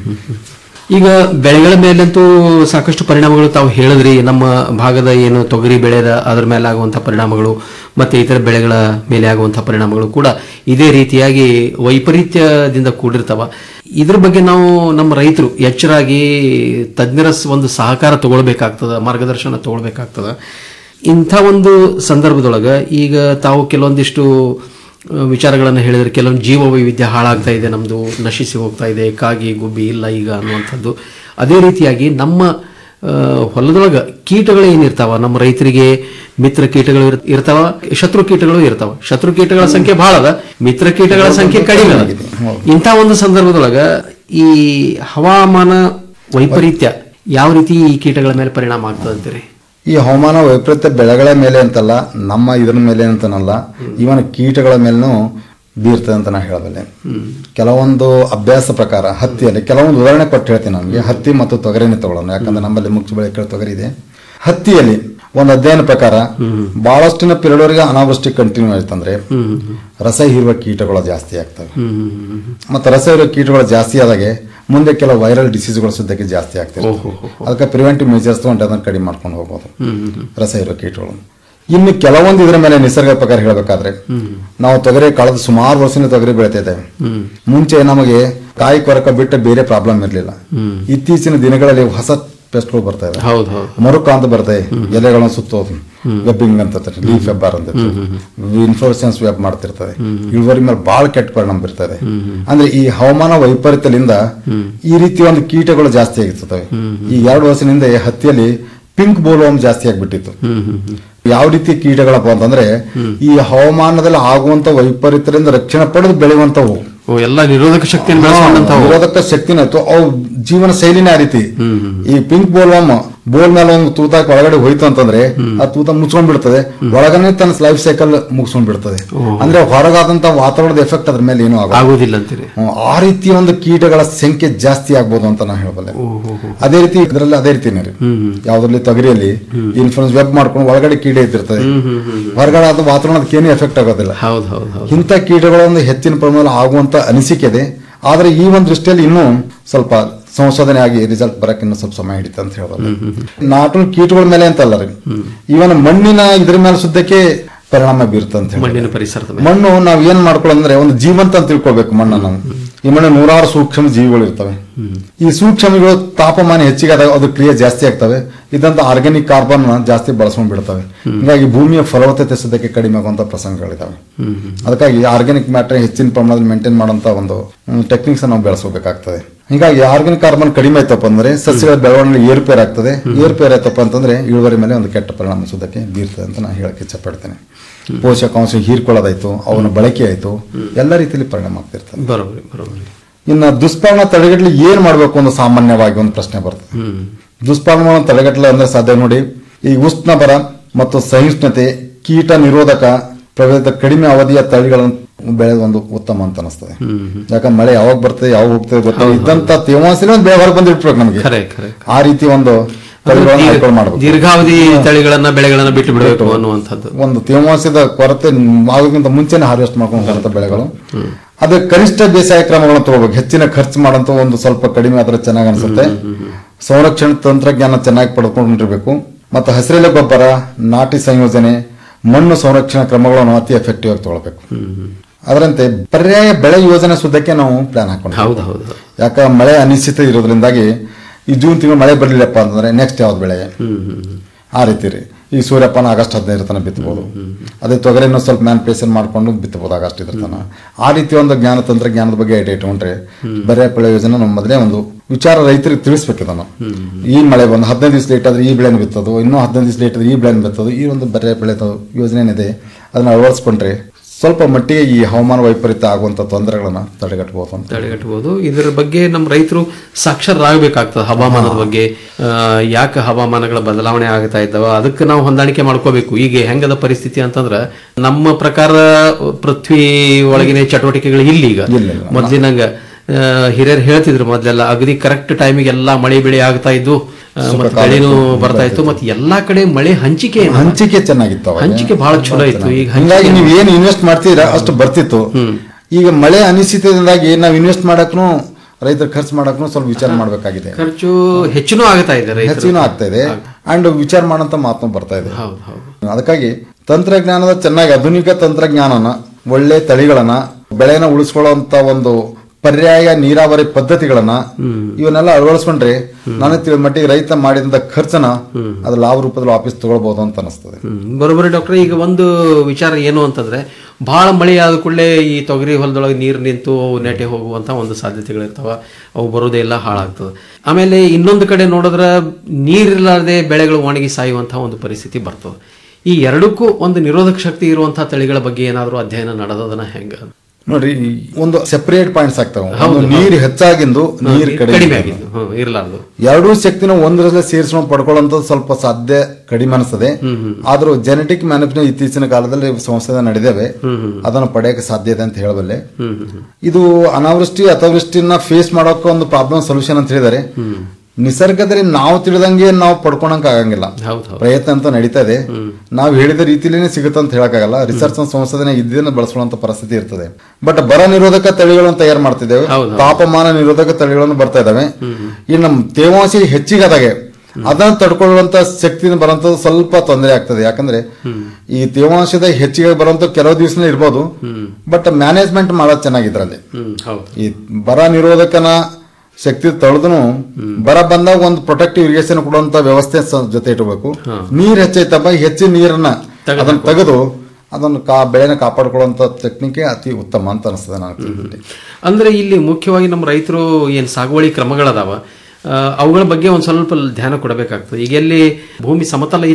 Speaker 12: ಈಗ ಬೆಳೆಗಳ ಮೇಲಂತೂ ಸಾಕಷ್ಟು ಪರಿಣಾಮಗಳು ತಾವು ಹೇಳಿದ್ರಿ ನಮ್ಮ ಭಾಗದ ಏನು ತೊಗರಿ ಬೆಳೆದ ಅದರ ಮೇಲೆ ಆಗುವಂತಹ ಪರಿಣಾಮಗಳು ಮತ್ತೆ ಇತರ ಬೆಳೆಗಳ ಮೇಲೆ ಆಗುವಂತಹ ಪರಿಣಾಮಗಳು ಕೂಡ ಇದೇ ರೀತಿಯಾಗಿ ವೈಪರೀತ್ಯದಿಂದ ಕೂಡಿರ್ತಾವ ಇದ್ರ ಬಗ್ಗೆ ನಾವು ನಮ್ಮ ರೈತರು ಎಚ್ಚರಾಗಿ ತಜ್ಞರ ಸ- ಒಂದು ಸಹಕಾರ ತಗೊಳ್ಬೇಕಾಗ್ತದ ಮಾರ್ಗದರ್ಶನ ತಗೊಳ್ಬೇಕಾಗ್ತದ ಇಂಥ ಒಂದು ಸಂದರ್ಭದೊಳಗ ಈಗ ತಾವು ಕೆಲವೊಂದಿಷ್ಟು ಆ, ವಿಚಾರಗಳನ್ನು ಹೇಳಿದ್ರೆ ಕೆಲವೊಂದು ಜೀವ ವೈವಿಧ್ಯ ಹಾಳಾಗ್ತಾ ಇದೆ ನಮ್ದು ನಶಿಸಿ ಹೋಗ್ತಾ ಇದೆ ಕಾಗಿ ಗುಬ್ಬಿ ಇಲ್ಲ ಈಗ ಅನ್ನುವಂಥದ್ದು ಅದೇ ರೀತಿಯಾಗಿ ನಮ್ಮ ಆ, ಹೊಲದೊಳಗ ಕೀಟಗಳು ಏನಿರ್ತಾವ ನಮ್ಮ ರೈತರಿಗೆ ಮಿತ್ರ ಕೀಟಗಳು ಇರ್- ಇರ್ತಾವ ಶತ್ರು ಕೀಟಗಳು ಇರ್ತಾವ ಶತ್ರು ಕೀಟಗಳ ಸಂಖ್ಯೆ ಬಹಳ ಅದ ಮಿತ್ರ ಕೀಟಗಳ ಸಂಖ್ಯೆ ಕಡಿಮೆ ಅದ ಇಂಥ ಒಂದು ಸಂದರ್ಭದೊಳಗ ಈ ಹವಾಮಾನ ವೈಪರೀತ್ಯ ಯಾವ ರೀತಿ ಈ ಕೀಟಗಳ ಮೇಲೆ ಪರಿಣಾಮ ಆಗ್ತದೆ ಅಂತೀರಿ
Speaker 19: ಈ ಹವಾಮಾನ ವೈಪರೀತ್ಯ ಬೆಳೆಗಳ ಮೇಲೆ ಅಂತಲ್ಲ ನಮ್ಮ ಇದ್ರ ಮೇಲೆ ಅಂತನಲ್ಲ ಇವನ್ ಕೀಟಗಳ ಮೇಲೂ ಬೀರ್ತದೆ ಅಂತ ನಾ ಹೇಳಬಲ್ಲೆ ಕೆಲವೊಂದು ಅಭ್ಯಾಸ ಪ್ರಕಾರ ಹತ್ತಿಯಲ್ಲಿ ಕೆಲವೊಂದು ಉದಾಹರಣೆ ಕೊಟ್ಟು ಹೇಳ್ತೀನಿ ನಮಗೆ ಹತ್ತಿ ಮತ್ತು ತೊಗರಿನೇ ತಗೊಳ್ಳೋಣ ಯಾಕಂದ್ರೆ ನಮ್ಮಲ್ಲಿ ಮುಖ್ಯ ಬೆಳೆ ತೊಗರಿ ಇದೆ ಹತ್ತಿಯಲ್ಲಿ ಒಂದು ಅಧ್ಯಯನ ಪ್ರಕಾರ ಬಹಳಷ್ಟಿನ ಪಿರಿಯಡ್ವರೆಗೆ ಅನಾವೃಷ್ಟಿ ಕಂಟಿನ್ಯೂ ಆಯ್ತಂದ್ರೆ ರಸ ಹೀರುವ ಕೀಟಗಳು ಜಾಸ್ತಿ ಆಗ್ತವೆ ಮತ್ತು ರಸ ಹೀರುವ ಕೀಟಗಳು ಜಾಸ್ತಿ ಆದಾಗೆ ಮುಂದೆ ಕೆಲವು ವೈರಲ್ ಡಿಸೀಸ್ಗಳು ಸುದ್ದಕ್ಕೆ ಜಾಸ್ತಿ ಆಗ್ತದೆ ಅದಕ್ಕೆ ಪ್ರಿವೆಂಟಿವ್ ಮೆಜರ್ಸ್ ತಗೊಂಡು ಅದನ್ನು ಕಡಿಮೆ ಮಾಡ್ಕೊಂಡು ಹೋಗ್ಬೋದು ರಸ ಇರೋ ಕೀಟಗಳು ಇನ್ನು ಕೆಲವೊಂದು ಇದ್ರ ಮೇಲೆ ನಿಸರ್ಗ ಪ್ರಕಾರ ಹೇಳಬೇಕಾದ್ರೆ ನಾವು ತೊಗರಿ ಕಳೆದ ಸುಮಾರು ವರ್ಷದಿಂದ ತೊಗರಿ ಬೆಳಿತಾ ಇದ್ದೇವೆ ಮುಂಚೆ ನಮಗೆ ಕಾಯಿ ಕೊರಕ ಬಿಟ್ಟು ಬೇರೆ ಪ್ರಾಬ್ಲಮ್ ಇರಲಿಲ್ಲ ಇತ್ತೀಚಿನ ದಿನಗಳಲ್ಲಿ ಹೊಸ ಪೆಸ್ಟ್ಗಳು ಬರ್ತಾ ಇದೆ
Speaker 12: ಹೌದು ಹೌದು
Speaker 19: ಮರುಕ ಅಂತ ಬರ್ತದೆ ಎಲೆಗಳನ್ನು ಸುತ್ತೋದು ವೆಬ್ಬಿಂಗ್ ಅಂತ ಲೀಫ್ ವೆಬ್ಬರ್ ಅಂತ ಇನ್ಫ್ಲೋರೆಸೆನ್ಸ್ ವೆಬ್ ಮಾಡ್ತಿರ್ತದೆ ಇಳುವರಿ ಮೇಲೆ ಬಹಳ ಕೆಟ್ಟ ಪರಿಣಾಮ ಬೀರ್ತದೆ ಅಂದ್ರೆ ಈ ಹವಾಮಾನ ವೈಪರೀತ್ಯದಿಂದ ಈ ರೀತಿ ಒಂದು ಕೀಟಗಳು ಜಾಸ್ತಿ ಆಗಿರ್ತವೆ ಈ ಎರಡು ವರ್ಷದಿಂದ ಹತ್ತಿಯಲ್ಲಿ ಪಿಂಕ್ ಬೋಲೋಮ್ ಜಾಸ್ತಿ ಆಗ್ಬಿಟ್ಟಿತ್ತು ಯಾವ ರೀತಿ ಕೀಟಗಳಪ್ಪ ಅಂತಂದ್ರೆ ಈ ಹವಾಮಾನದಲ್ಲಿ ಆಗುವಂತ ವೈಪರೀತ್ಯದಿಂದ ರಕ್ಷಣೆ ಪಡೆದು ಬೆಳೆಯುವಂತವು
Speaker 12: ಓ, ಎಲ್ಲ ನಿರೋಧಕ ಶಕ್ತಿಯನ್ನು ಬೆಳೆಸ್ಕೊಂಡಂತಾವು
Speaker 19: ನಿರೋಧಕ ಶಕ್ತಿನ ಇತ್ತು ಅವು ಜೀವನ ಶೈಲಿನೇ ಆ ರೀತಿ ಈ ಪಿಂಕ್ ಬೋಲ್ವಮ್ ಬೋಲ್ ಮೇಲೆ ಒಂದು ತೂತ ಹಾಕಿ ಒಳಗಡೆ ಹೋಯ್ತು ಅಂತಂದ್ರೆ ಆ ತೂತ ಮುಚ್ಕೊಂಡ್ ಬಿಡ್ತದೆ ಒಳಗನೆ ತನ್ನ ಲೈಫ್ ಸೈಕಲ್ ಮುಗಿಸ್ಕೊಂಡ್ ಬಿಡ್ತದೆ ಅಂದ್ರೆ ಹೊರಗಾದಂತ ವಾತಾವರಣದ ಎಫೆಕ್ಟ್ ಅದ್ರ ಮೇಲೆ ಏನೂ ಆಗೋದಿಲ್ಲ.
Speaker 12: ಆಗುದಿಲ್ಲ ಅಂತೀರಿ
Speaker 19: ಹ್ಮ್, ಆ ರೀತಿಯ ಒಂದು ಕೀಟಗಳ ಸಂಖ್ಯೆ ಜಾಸ್ತಿ ಆಗ್ಬೋದು ಅಂತ ನಾನು ಹೇಳಬಲ್ಲೆ ಅದೇ ರೀತಿ ಇದರಲ್ಲಿ ಅದೇ ರೀತಿನೇ ರೀ ಯಾವ್ದ್ರಲ್ಲಿ ತೊಗರಿಯಲ್ಲಿ ಇನ್ಫ್ಲೂಯೆನ್ಸ್ ವೆಬ್ ಮಾಡ್ಕೊಂಡು ಒಳಗಡೆ ಕೀಡೆ ಇದ್ದಿರ್ತದೆ ಹೊರಗಡೆ ಅದು ವಾತಾವರಣಕ್ಕೆ ಏನು ಎಫೆಕ್ಟ್ ಆಗೋದಿಲ್ಲ
Speaker 12: ಹೌದು ಹೌದು ಹೌದು
Speaker 19: ಇಂಥ ಕೀಟಗಳ ಒಂದು ಹೆಚ್ಚಿನ ಪ್ರಮಾಣದಲ್ಲಿ ಆಗುವಂತ ಅನಿಸಿಕೆ ಇದೆ ಆದ್ರೆ ಈ ಒಂದು ದೃಷ್ಟಿಯಲ್ಲಿ ಇನ್ನೂ ಸ್ವಲ್ಪ ಸಂಶೋಧನೆ ಆಗಿ ರಿಸಲ್ಟ್ ಬರಕ್ಕೆ ಇನ್ನೂ ಸ್ವಲ್ಪ ಸಮಯ ಹಿಡಿತ ಅಂತ ಹೇಳ್ಬೋದು ನಾಟು ಕೀಟಗಳ ಮೇಲೆ ಅಂತಲ್ಲ ರೀ ಇವನ್ ಮಣ್ಣಿನ ಇದ್ರ ಮೇಲೆ ಸುದ್ದಕ್ಕೆ ಪರಿಣಾಮ ಬೀರುತ್ತೆ ಅಂತ ಹೇಳಿ
Speaker 12: ಮಣ್ಣಿನ ಪರಿಸರದ ಮೇಲೆ
Speaker 19: ಮಣ್ಣು ನಾವ್ ಏನ್ ಮಾಡ್ಕೊಳ್ಳೋದಂದ್ರೆ ಒಂದು ಜೀವಂತ ಅಂತ ತಿಳ್ಕೊಳ್ಬೇಕು ಮಣ್ಣನ್ನು ನಾವು ಈ ಮಣ್ಣು ನೂರಾರು ಸೂಕ್ಷ್ಮ ಜೀವಿಗಳು ಇರ್ತವೆ ಈ ಸೂಕ್ಷ್ಮಗಳು ತಾಪಮಾನ ಹೆಚ್ಚಿಗೆ ಆದಾಗ ಅದು ಕ್ರಿಯೆ ಜಾಸ್ತಿ ಆಗ್ತವೆ ಇದಂತ ಆರ್ಗ್ಯಾನಿಕ್ ಕಾರ್ಬನ್ ಜಾಸ್ತಿ ಬಳಸ್ಕೊಂಡ್ ಬಿಡ್ತವೆ ಹೀಗಾಗಿ ಭೂಮಿಯ ಫಲವತ್ತತೆ ಸದ್ಯಕ್ಕೆ ಕಡಿಮೆ ಆಗುವಂತ ಪ್ರಸಂಗಗಳಿದಾವೆ ಅದಕ್ಕಾಗಿ ಆರ್ಗ್ಯಾನಿಕ್ ಮ್ಯಾಟರ್ ಹೆಚ್ಚಿನ ಪ್ರಮಾಣದಲ್ಲಿ ಮೇಂಟೈನ್ ಮಾಡುವಂತ ಒಂದು ಟೆಕ್ನಿಕ್ಸ್ ನಾವು ಬೆಳೆಸಬೇಕಾಗ್ತದೆ ಹೀಗಾಗಿ ಆರ್ಗ್ಯಾನಿಕ್ ಕಾರ್ಬನ್ ಕಡಿಮೆ ಆಯ್ತಪ್ಪ ಅಂದ್ರೆ ಸಸ್ಯಗಳ ಬೆಳವಣಿಗೆ ಏರುಪೇರ್ ಆಗ್ತದೆ ಏರುಪೇರ್ ಆಯ್ತಪ್ಪ ಅಂತಂದ್ರೆ ಇಳುವರಿ ಮೇಲೆ ಒಂದು ಕೆಟ್ಟ ಪರಿಣಾಮ ಸುದ್ದಕ್ಕೆ ಬೀರ್ತದೆ ಅಂತ ನಾನು ಹೇಳಕ್ ಇಚ್ಛಪಡ್ತೇನೆ ಪೋಷಕಾಂಶ ಹೀರ್ಕೊಳ್ಳೋದಾಯ್ತು ಅವನ ಬಳಕೆ ಆಯ್ತು ಎಲ್ಲ ರೀತಿಯಲ್ಲಿ ಪರಿಣಾಮ ಆಗ್ತಿರ್ತದೆ
Speaker 12: ಬರೋಬರಿ ಬರೋಬರಿ
Speaker 19: ಇನ್ನ ದುಷ್ಪರಿಣಾಮ ತಡೆಗಟ್ಟಲು ಏನ್ ಮಾಡ್ಬೇಕು ಒಂದು ಸಾಮಾನ್ಯವಾಗಿ ಒಂದು ಪ್ರಶ್ನೆ ಬರ್ತದೆ ದುಷ್ಪರಿಣಾಮ ತಡೆಗಟ್ಟಲು ಅಂದ್ರೆ ಸಾಧ್ಯ ನೋಡಿ ಈ ಉಷ್ಣ ಬರ ಮತ್ತು ಸಹಿಷ್ಣುತೆ ಕೀಟ ನಿರೋಧಕ ಪ್ರಭೇದ ಕಡಿಮೆ ಅವಧಿಯ ತಳಿಗಳನ್ನು ಬೆಳೆದ ಒಂದು ಉತ್ತಮ ಅಂತ ಅನಿಸ್ತದೆ ಯಾಕಂದ್ರೆ ಮಳೆ ಯಾವಾಗ ಬರ್ತದೆ ಯಾವಾಗ ಹೋಗ್ತದೆ ಗೊತ್ತಿಲ್ಲ ಇದ್ದಂತ ತೇವಾಂಶನೇ ಒಂದು ಬೆಳೆ ಹೊರಗೆ ಬಂದಿಟ್ಬೇಕು ನಮಗೆ
Speaker 12: ಖರೆ ಖರೆ
Speaker 19: ಆ ರೀತಿ ಒಂದು ತಳಿಗಳನ್ನು ಆಯ್ಕೆ ಮಾಡಬೇಕು
Speaker 12: ದೀರ್ಘಾವಧಿ ತಳಿಗಳನ್ನ ಬೆಳೆಗಳನ್ನ ಬಿಟ್ಟು ಬಿಡಬೇಕು ಅನ್ನುವಂಥದ್ದು
Speaker 19: ಒಂದು ತೇವಾಂಶದ ಕೊರತೆ ಆಗೋಕ್ಕಿಂತ ಮುಂಚೆನೆ ಹಾರ್ವೆಸ್ಟ್ ಮಾಡ್ಕೊಂಡು ಹೋಗುವಂತ ಬೆಳೆಗಳು ಅದೇ ಕನಿಷ್ಠ ಬೇಸಾಯ ಕ್ರಮಗಳನ್ನು ತಗೋಬೇಕು ಹೆಚ್ಚಿನ ಖರ್ಚು ಮಾಡಂತ ಒಂದು ಸ್ವಲ್ಪ ಕಡಿಮೆ ಆದ್ರೆ ಚೆನ್ನಾಗಿ ಅನ್ಸುತ್ತೆ ಸಂರಕ್ಷಣೆ ತಂತ್ರಜ್ಞಾನ ಚೆನ್ನಾಗಿ ಪಡ್ಕೊಂಡಿರ್ಬೇಕು ಮತ್ತು ಹಸಿರೆಲೆ ಗೊಬ್ಬರ ನಾಟಿ ಸಂಯೋಜನೆ ಮಣ್ಣು ಸಂರಕ್ಷಣಾ ಕ್ರಮಗಳನ್ನು ಅತಿ ಎಫೆಕ್ಟಿವ್ ಆಗಿ ತಗೊಳ್ಬೇಕು ಅದರಂತೆ ಪರ್ಯಾಯ ಬೆಳೆ ಯೋಜನೆ ಸುದ್ದಕ್ಕೆ ನಾವು ಪ್ಲಾನ್ ಹಾಕೊಂಡು
Speaker 12: ಹೌದು ಹೌದು
Speaker 19: ಯಾಕ ಮಳೆ ಅನಿಶ್ಚಿತ ಇರೋದ್ರಿಂದಾಗಿ ಈ ಜೂನ್ ತಿಂಗಳು ಮಳೆ ಬರಲಿಲ್ಲಪ್ಪ ಅಂತಂದ್ರೆ ನೆಕ್ಸ್ಟ್ ಯಾವ್ದು ಬೆಳೆ ಆ ರೀತಿ ರೀ ಈ ಸೂರ್ಯಪಾನ ಆಗಸ್ಟ್ ಹದಿನೈದು ತನಕ ಬಿತ್ತಬಹುದು ಅದೇ ತೊಗರಿನ ಸ್ವಲ್ಪ ಮ್ಯಾನ್ಪೇಷನ್ ಮಾಡ್ಕೊಂಡು ಬಿತ್ತಬಹುದು ಆಗಸ್ಟ್ ಇದ್ರ ತನಕ ಆ ರೀತಿ ಒಂದು ಜ್ಞಾನ ತಂತ್ರಜ್ಞಾನದ ಬಗ್ಗೆ ಐಡಿಯಾ ಇಟ್ಕೊಂಡ್ರೆ ಬರೇ ಬೆಳೆ ಯೋಜನೆ ನಮ್ಮ ಮೊದಲೇ ಒಂದು ವಿಚಾರ ರೈತರಿಗೆ ತಿಳಿಸ್ಬೇಕು ಇದನ್ನು ಈ ಮಳೆ ಬಂದು ಹದಿನೈದು ದಿವಸ ಲೇಟ್ ಆದ್ರೆ ಈ ಬೆಳೆನ ಬಿತ್ತೋದು ಇನ್ನೂ ಹದಿನೈದು ದಿವಸ ಲೇಟ್ ಆದ್ರೆ ಈ ಬೆಳೆನ ಬಿತ್ತೋದು ಈ ಒಂದು ಬರೇ ಬೆಳೆ ಯೋಜನೆ ಏನಿದೆ ಅದನ್ನ ಅಳವಡಿಸ್ಕೊಂಡ್ರೆ ಸ್ವಲ್ಪ ಮಟ್ಟಿಗೆ ಈ ಹವಾಮಾನ ವೈಪರೀತ್ಯ ಆಗುವಂತ ತೊಂದರೆಗಳನ್ನ ತಡೆಗಟ್ಟಬಹುದು ಅಂತ
Speaker 12: ತಡೆಗಟ್ಟಬಹುದು ಇದರ ಬಗ್ಗೆ ನಮ್ಮ ರೈತರು ಸಾಕ್ಷರರಾಗಬೇಕಾಗ್ತದೆ ಹವಾಮಾನದ ಬಗ್ಗೆ ಆ, ಯಾಕೆ ಹವಾಮಾನಗಳ ಬದಲಾವಣೆ ಆಗ್ತಾ ಇದ್ದಾವ ಅದಕ್ಕೆ ನಾವು ಹೊಂದಾಣಿಕೆ ಮಾಡ್ಕೋಬೇಕು ಈಗ ಹೆಂಗದ ಪರಿಸ್ಥಿತಿ ಅಂತಂದ್ರ ನಮ್ಮ ಪ್ರಕಾರ ಪೃಥ್ವಿ ಒಳಗಿನ ಚಟುವಟಿಕೆಗಳು ಇಲ್ಲ ಈಗ ಮೊದ್ಲಿನಂಗ ಆ, ಹಿರಿಯರು ಹೇಳ್ತಿದ್ರು ಮೊದ್ಲೆಲ್ಲ ಅಗದಿ ಕರೆಕ್ಟ್ ಟೈಮಿಗೆ ಎಲ್ಲಾ ಮಳೆ ಬೆಳೆ ಆಗ್ತಾ ಇದ್ದು ಆ, ಮತ್ತೆ
Speaker 19: ಕಾಲ
Speaker 12: ಬೆಳೆನೂ
Speaker 19: ಇತ್ತು,
Speaker 12: ಬರ್ತಾ ಇತ್ತು ಮತ್ತೆ ಎಲ್ಲಾ ಕಡೆ ಮಳೆ ಹಂಚಿಕೆ ಏನದ?
Speaker 19: ಹಂಚಿಕೆ ಚೆನ್ನಾಗಿತ್ತು ಅವಾಗ.
Speaker 12: ಹಂಚಿಕೆ ಬಹಳ ಚಲೋ ಇತ್ತು ಈಗ
Speaker 19: ಹಂಗಾಗಿ
Speaker 12: ಹಂಚಿಕೆ
Speaker 19: ನೀವು ಏನು ಇನ್ವೆಸ್ಟ್ ಮಾಡ್ತೀರಾ ಅಷ್ಟು ಬರ್ತಿತ್ತು ಈಗ ಮಳೆ ಅನಿಶ್ಚಿತದಿಂದಾಗಿ ನಾವು ಇನ್ವೆಸ್ಟ್ ಮಾಡಕ್ನು ರೈತರು ಖರ್ಚು ಮಾಡಕ್ನು ಸ್ವಲ್ಪ ವಿಚಾರ ಮಾಡಬೇಕಾಗಿದೆ
Speaker 12: ಖರ್ಚು ಹೆಚ್ಚಿನೂ ಆಗ್ತಾ ಇದೆ ರೈತರು.
Speaker 19: ಹೆಚ್ಚಿನ ಆಗ್ತಾ ಇದೆ ಅಂಡ್ ವಿಚಾರ ಮಾಡಂತ ಮಾತು ಬರ್ತಾ ಇದೆ
Speaker 12: ಹೌದು ಹೌದು
Speaker 19: ಅದಕ್ಕಾಗಿ ತಂತ್ರಜ್ಞಾನದ ಚೆನ್ನಾಗಿ ಆಧುನಿಕ ತಂತ್ರಜ್ಞಾನನ ಒಳ್ಳೆ ತಳಿಗಳನ್ನ ಬೆಳೆನ ಉಳಿಸ್ಕೊಳ್ಳುವಂತ ಒಂದು ಪರ್ಯಾಯ ನೀರಾವರಿ ಪದ್ಧತಿಗಳನ್ನ ಇವನ್ನೆಲ್ಲ ಅಳವಡಿಸ್ಕೊಂಡ್ರೆ ನನಗೆ ತಿಳಿದ ಮಟ್ಟಿಗೆ ರೈತ ಮಾಡಿದಂತ ಖರ್ಚನ ಅದು ಲಾಭ ರೂಪದಲ್ಲಿ ವಾಪಸ್ ತಗೊಳ್ಬಹುದು ಅಂತ ಅನಿಸ್ತದೆ
Speaker 12: ಹ್ಮ್. ಬರೋಬ್ಬರಿ ಡಾಕ್ಟರ್ ಈಗ ಒಂದು ವಿಚಾರ ಏನು ಅಂತಂದ್ರೆ ಬಹಳ ಮಳೆ ಆದ ಕೂಡಲೇ ಈ ತೊಗರಿ ಹೊಲದೊಳಗೆ ನೀರು ನಿಂತು ಅವು ನೆಟೆ ಹೋಗುವಂತ ಒಂದು ಸಾಧ್ಯತೆಗಳಿರ್ತಾವ ಅವು ಬರೋದೇ ಇಲ್ಲ ಹಾಳಾಗ್ತದೆ ಆಮೇಲೆ ಇನ್ನೊಂದು ಕಡೆ ನೋಡಿದ್ರೆ ನೀರಿಲ್ಲದೆ ಬೆಳೆಗಳು ಒಣಗಿ ಸಾಯುವಂತಹ ಒಂದು ಪರಿಸ್ಥಿತಿ ಬರ್ತದೆ ಈ ಎರಡಕ್ಕೂ ಒಂದು ನಿರೋಧಕ ಶಕ್ತಿ ಇರುವಂತಹ ತಳಿಗಳ ಬಗ್ಗೆ ಏನಾದರೂ ಅಧ್ಯಯನ ನಡೆದದನ್ನ ಹೆಂಗ
Speaker 19: ನೋಡ್ರಿ ಈ ಒಂದು ಸೆಪರೇಟ್ ಪಾಯಿಂಟ್ಸ್ ಆಗ್ತಾವ
Speaker 12: ಹೌದು,
Speaker 19: ಒಂದು ನೀರು ಹೆಚ್ಚಾಗಿಂದು ನೀರು
Speaker 12: ಕಡಿಮೆ
Speaker 19: ಕಡಿಮೆ
Speaker 12: ಆಗಿದ್ದು ಹ್ಮ್, ಇರ್ಲಾರ್ದು
Speaker 19: ಎರಡೂ ಶಕ್ತಿನ ಒಂದರಲ್ಲೇ ಸೇರಿಸ್ಕೊಂಡು ಪಡ್ಕೊಳ್ಳೋಂಥ ಸ್ವಲ್ಪ ಸಾಧ್ಯ ಕಡಿಮೆ ಅನಿಸ್ತದೆ ಆದ್ರೂ ಜೆನೆಟಿಕ್ ಮ್ಯಾನಿಪುಲೇಷನ್ ಇತ್ತೀಚಿನ ಕಾಲದಲ್ಲಿ ಸಂಶೋಧನೆ ನಡೆದೇವೆ ಅದನ್ನು ಪಡೆಯಕ್ಕೆ ಸಾಧ್ಯ ಇದೆ ಅಂತ ಹೇಳಬಲ್ಲೆ ಇದು ಅನಾವೃಷ್ಟಿ ಅತಿವೃಷ್ಟಿನ ಫೇಸ್ ಮಾಡೋಕೆ ಒಂದು ಪ್ರಾಬ್ಲಮ್ ಸೊಲ್ಯೂಷನ್ ಅಂತ ಹೇಳಿದ್ದಾರೆ ನಿಸರ್ಗದಲ್ಲಿ ನಾವು ತಿಳಿದಂಗೆ ನಾವು ಪಡ್ಕೊಳಕ್ ಆಗಂಗಿಲ್ಲ ಪ್ರಯತ್ನ ಅಂತ ನಡೀತಾ ಇದೆ ನಾವು ಹೇಳಿದ ರೀತಿಲೇನೆ ಸಿಗುತ್ತೆ ಅಂತ ಹೇಳಕ್ಕಾಗಲ್ಲ ರಿಸರ್ಚ್ ಸಂಶೋಧನೆ ಇದನ್ನ ಬಳಸುವಂತ ಪರಿಸ್ಥಿತಿ ಇರ್ತದೆ ಬಟ್ ಬರ ನಿರೋಧಕ ತಳಿಗಳನ್ನು ತಯಾರು ಮಾಡ್ತಿದ್ದೇವೆ ತಾಪಮಾನ ನಿರೋಧಕ ತಳಿಗಳನ್ನು ಬರ್ತಾ ಇದಾವೆ ಈ ನಮ್ಮ ತೇವಾಂಶ ಹೆಚ್ಚಿಗಾದಾಗೆ ಅದನ್ನ ತಡ್ಕೊಳ್ಳುವಂತ ಶಕ್ತಿ ಬರುವಂತದ್ದು ಸ್ವಲ್ಪ ತೊಂದರೆ ಆಗ್ತದೆ ಯಾಕಂದ್ರೆ ಈ ತೇವಾಂಶದ ಹೆಚ್ಚಿಗೆ ಬರುವಂತ ಕೆಲವು ದಿವಸನೇ ಇರ್ಬೋದು ಬಟ್ ಮ್ಯಾನೇಜ್ಮೆಂಟ್ ಮಾಡೋದು ಚೆನ್ನಾಗಿದ್ರಲ್ಲಿ ಈ ಬರ ನಿರೋಧಕನ ಶಕ್ತಿ ತಳೆದು ಬರ ಬಂದಾಗ ಒಂದು ಪ್ರೊಟೆಕ್ಟಿವ್ ಇರಿಗೇಷನ್ ಕೊಡುವಂತ ವ್ಯವಸ್ಥೆ ಸ- ಜೊತೆ ಇಟ್ಕೋಬೇಕು ನೀರ್ ಹೆಚ್ಚೈತಪ್ಪ ಹೆಚ್ಚಿನ ನೀರನ್ನ ಅದನ್ನ ತೆಗೆದು ಅದನ್ನು ಕಾ ಬೆಳೆನ ಕಾಪಾಡ್ಕೊಳ್ಳುವಂತ ಟೆಕ್ನಿಕ್ ಅತಿ ಉತ್ತಮ ಅಂತ ಅನಿಸ್ತದೆ ನನಗೆ
Speaker 12: ಅಂದ್ರೆ ಇಲ್ಲಿ ಮುಖ್ಯವಾಗಿ ನಮ್ಮ ರೈತರು ಏನ್ ಸಾಗುವಳಿ ಕ್ರಮಗಳದಾವ ಆ, ಅವುಗಳ ಬಗ್ಗೆ ಒಂದ್ ಸ್ವಲ್ಪ ಧ್ಯಾನ ಕೊಡಬೇಕಾಗ್ತದೆ ಈಗ ಎಲ್ಲಿ ಭೂಮಿ ಸಮತಲ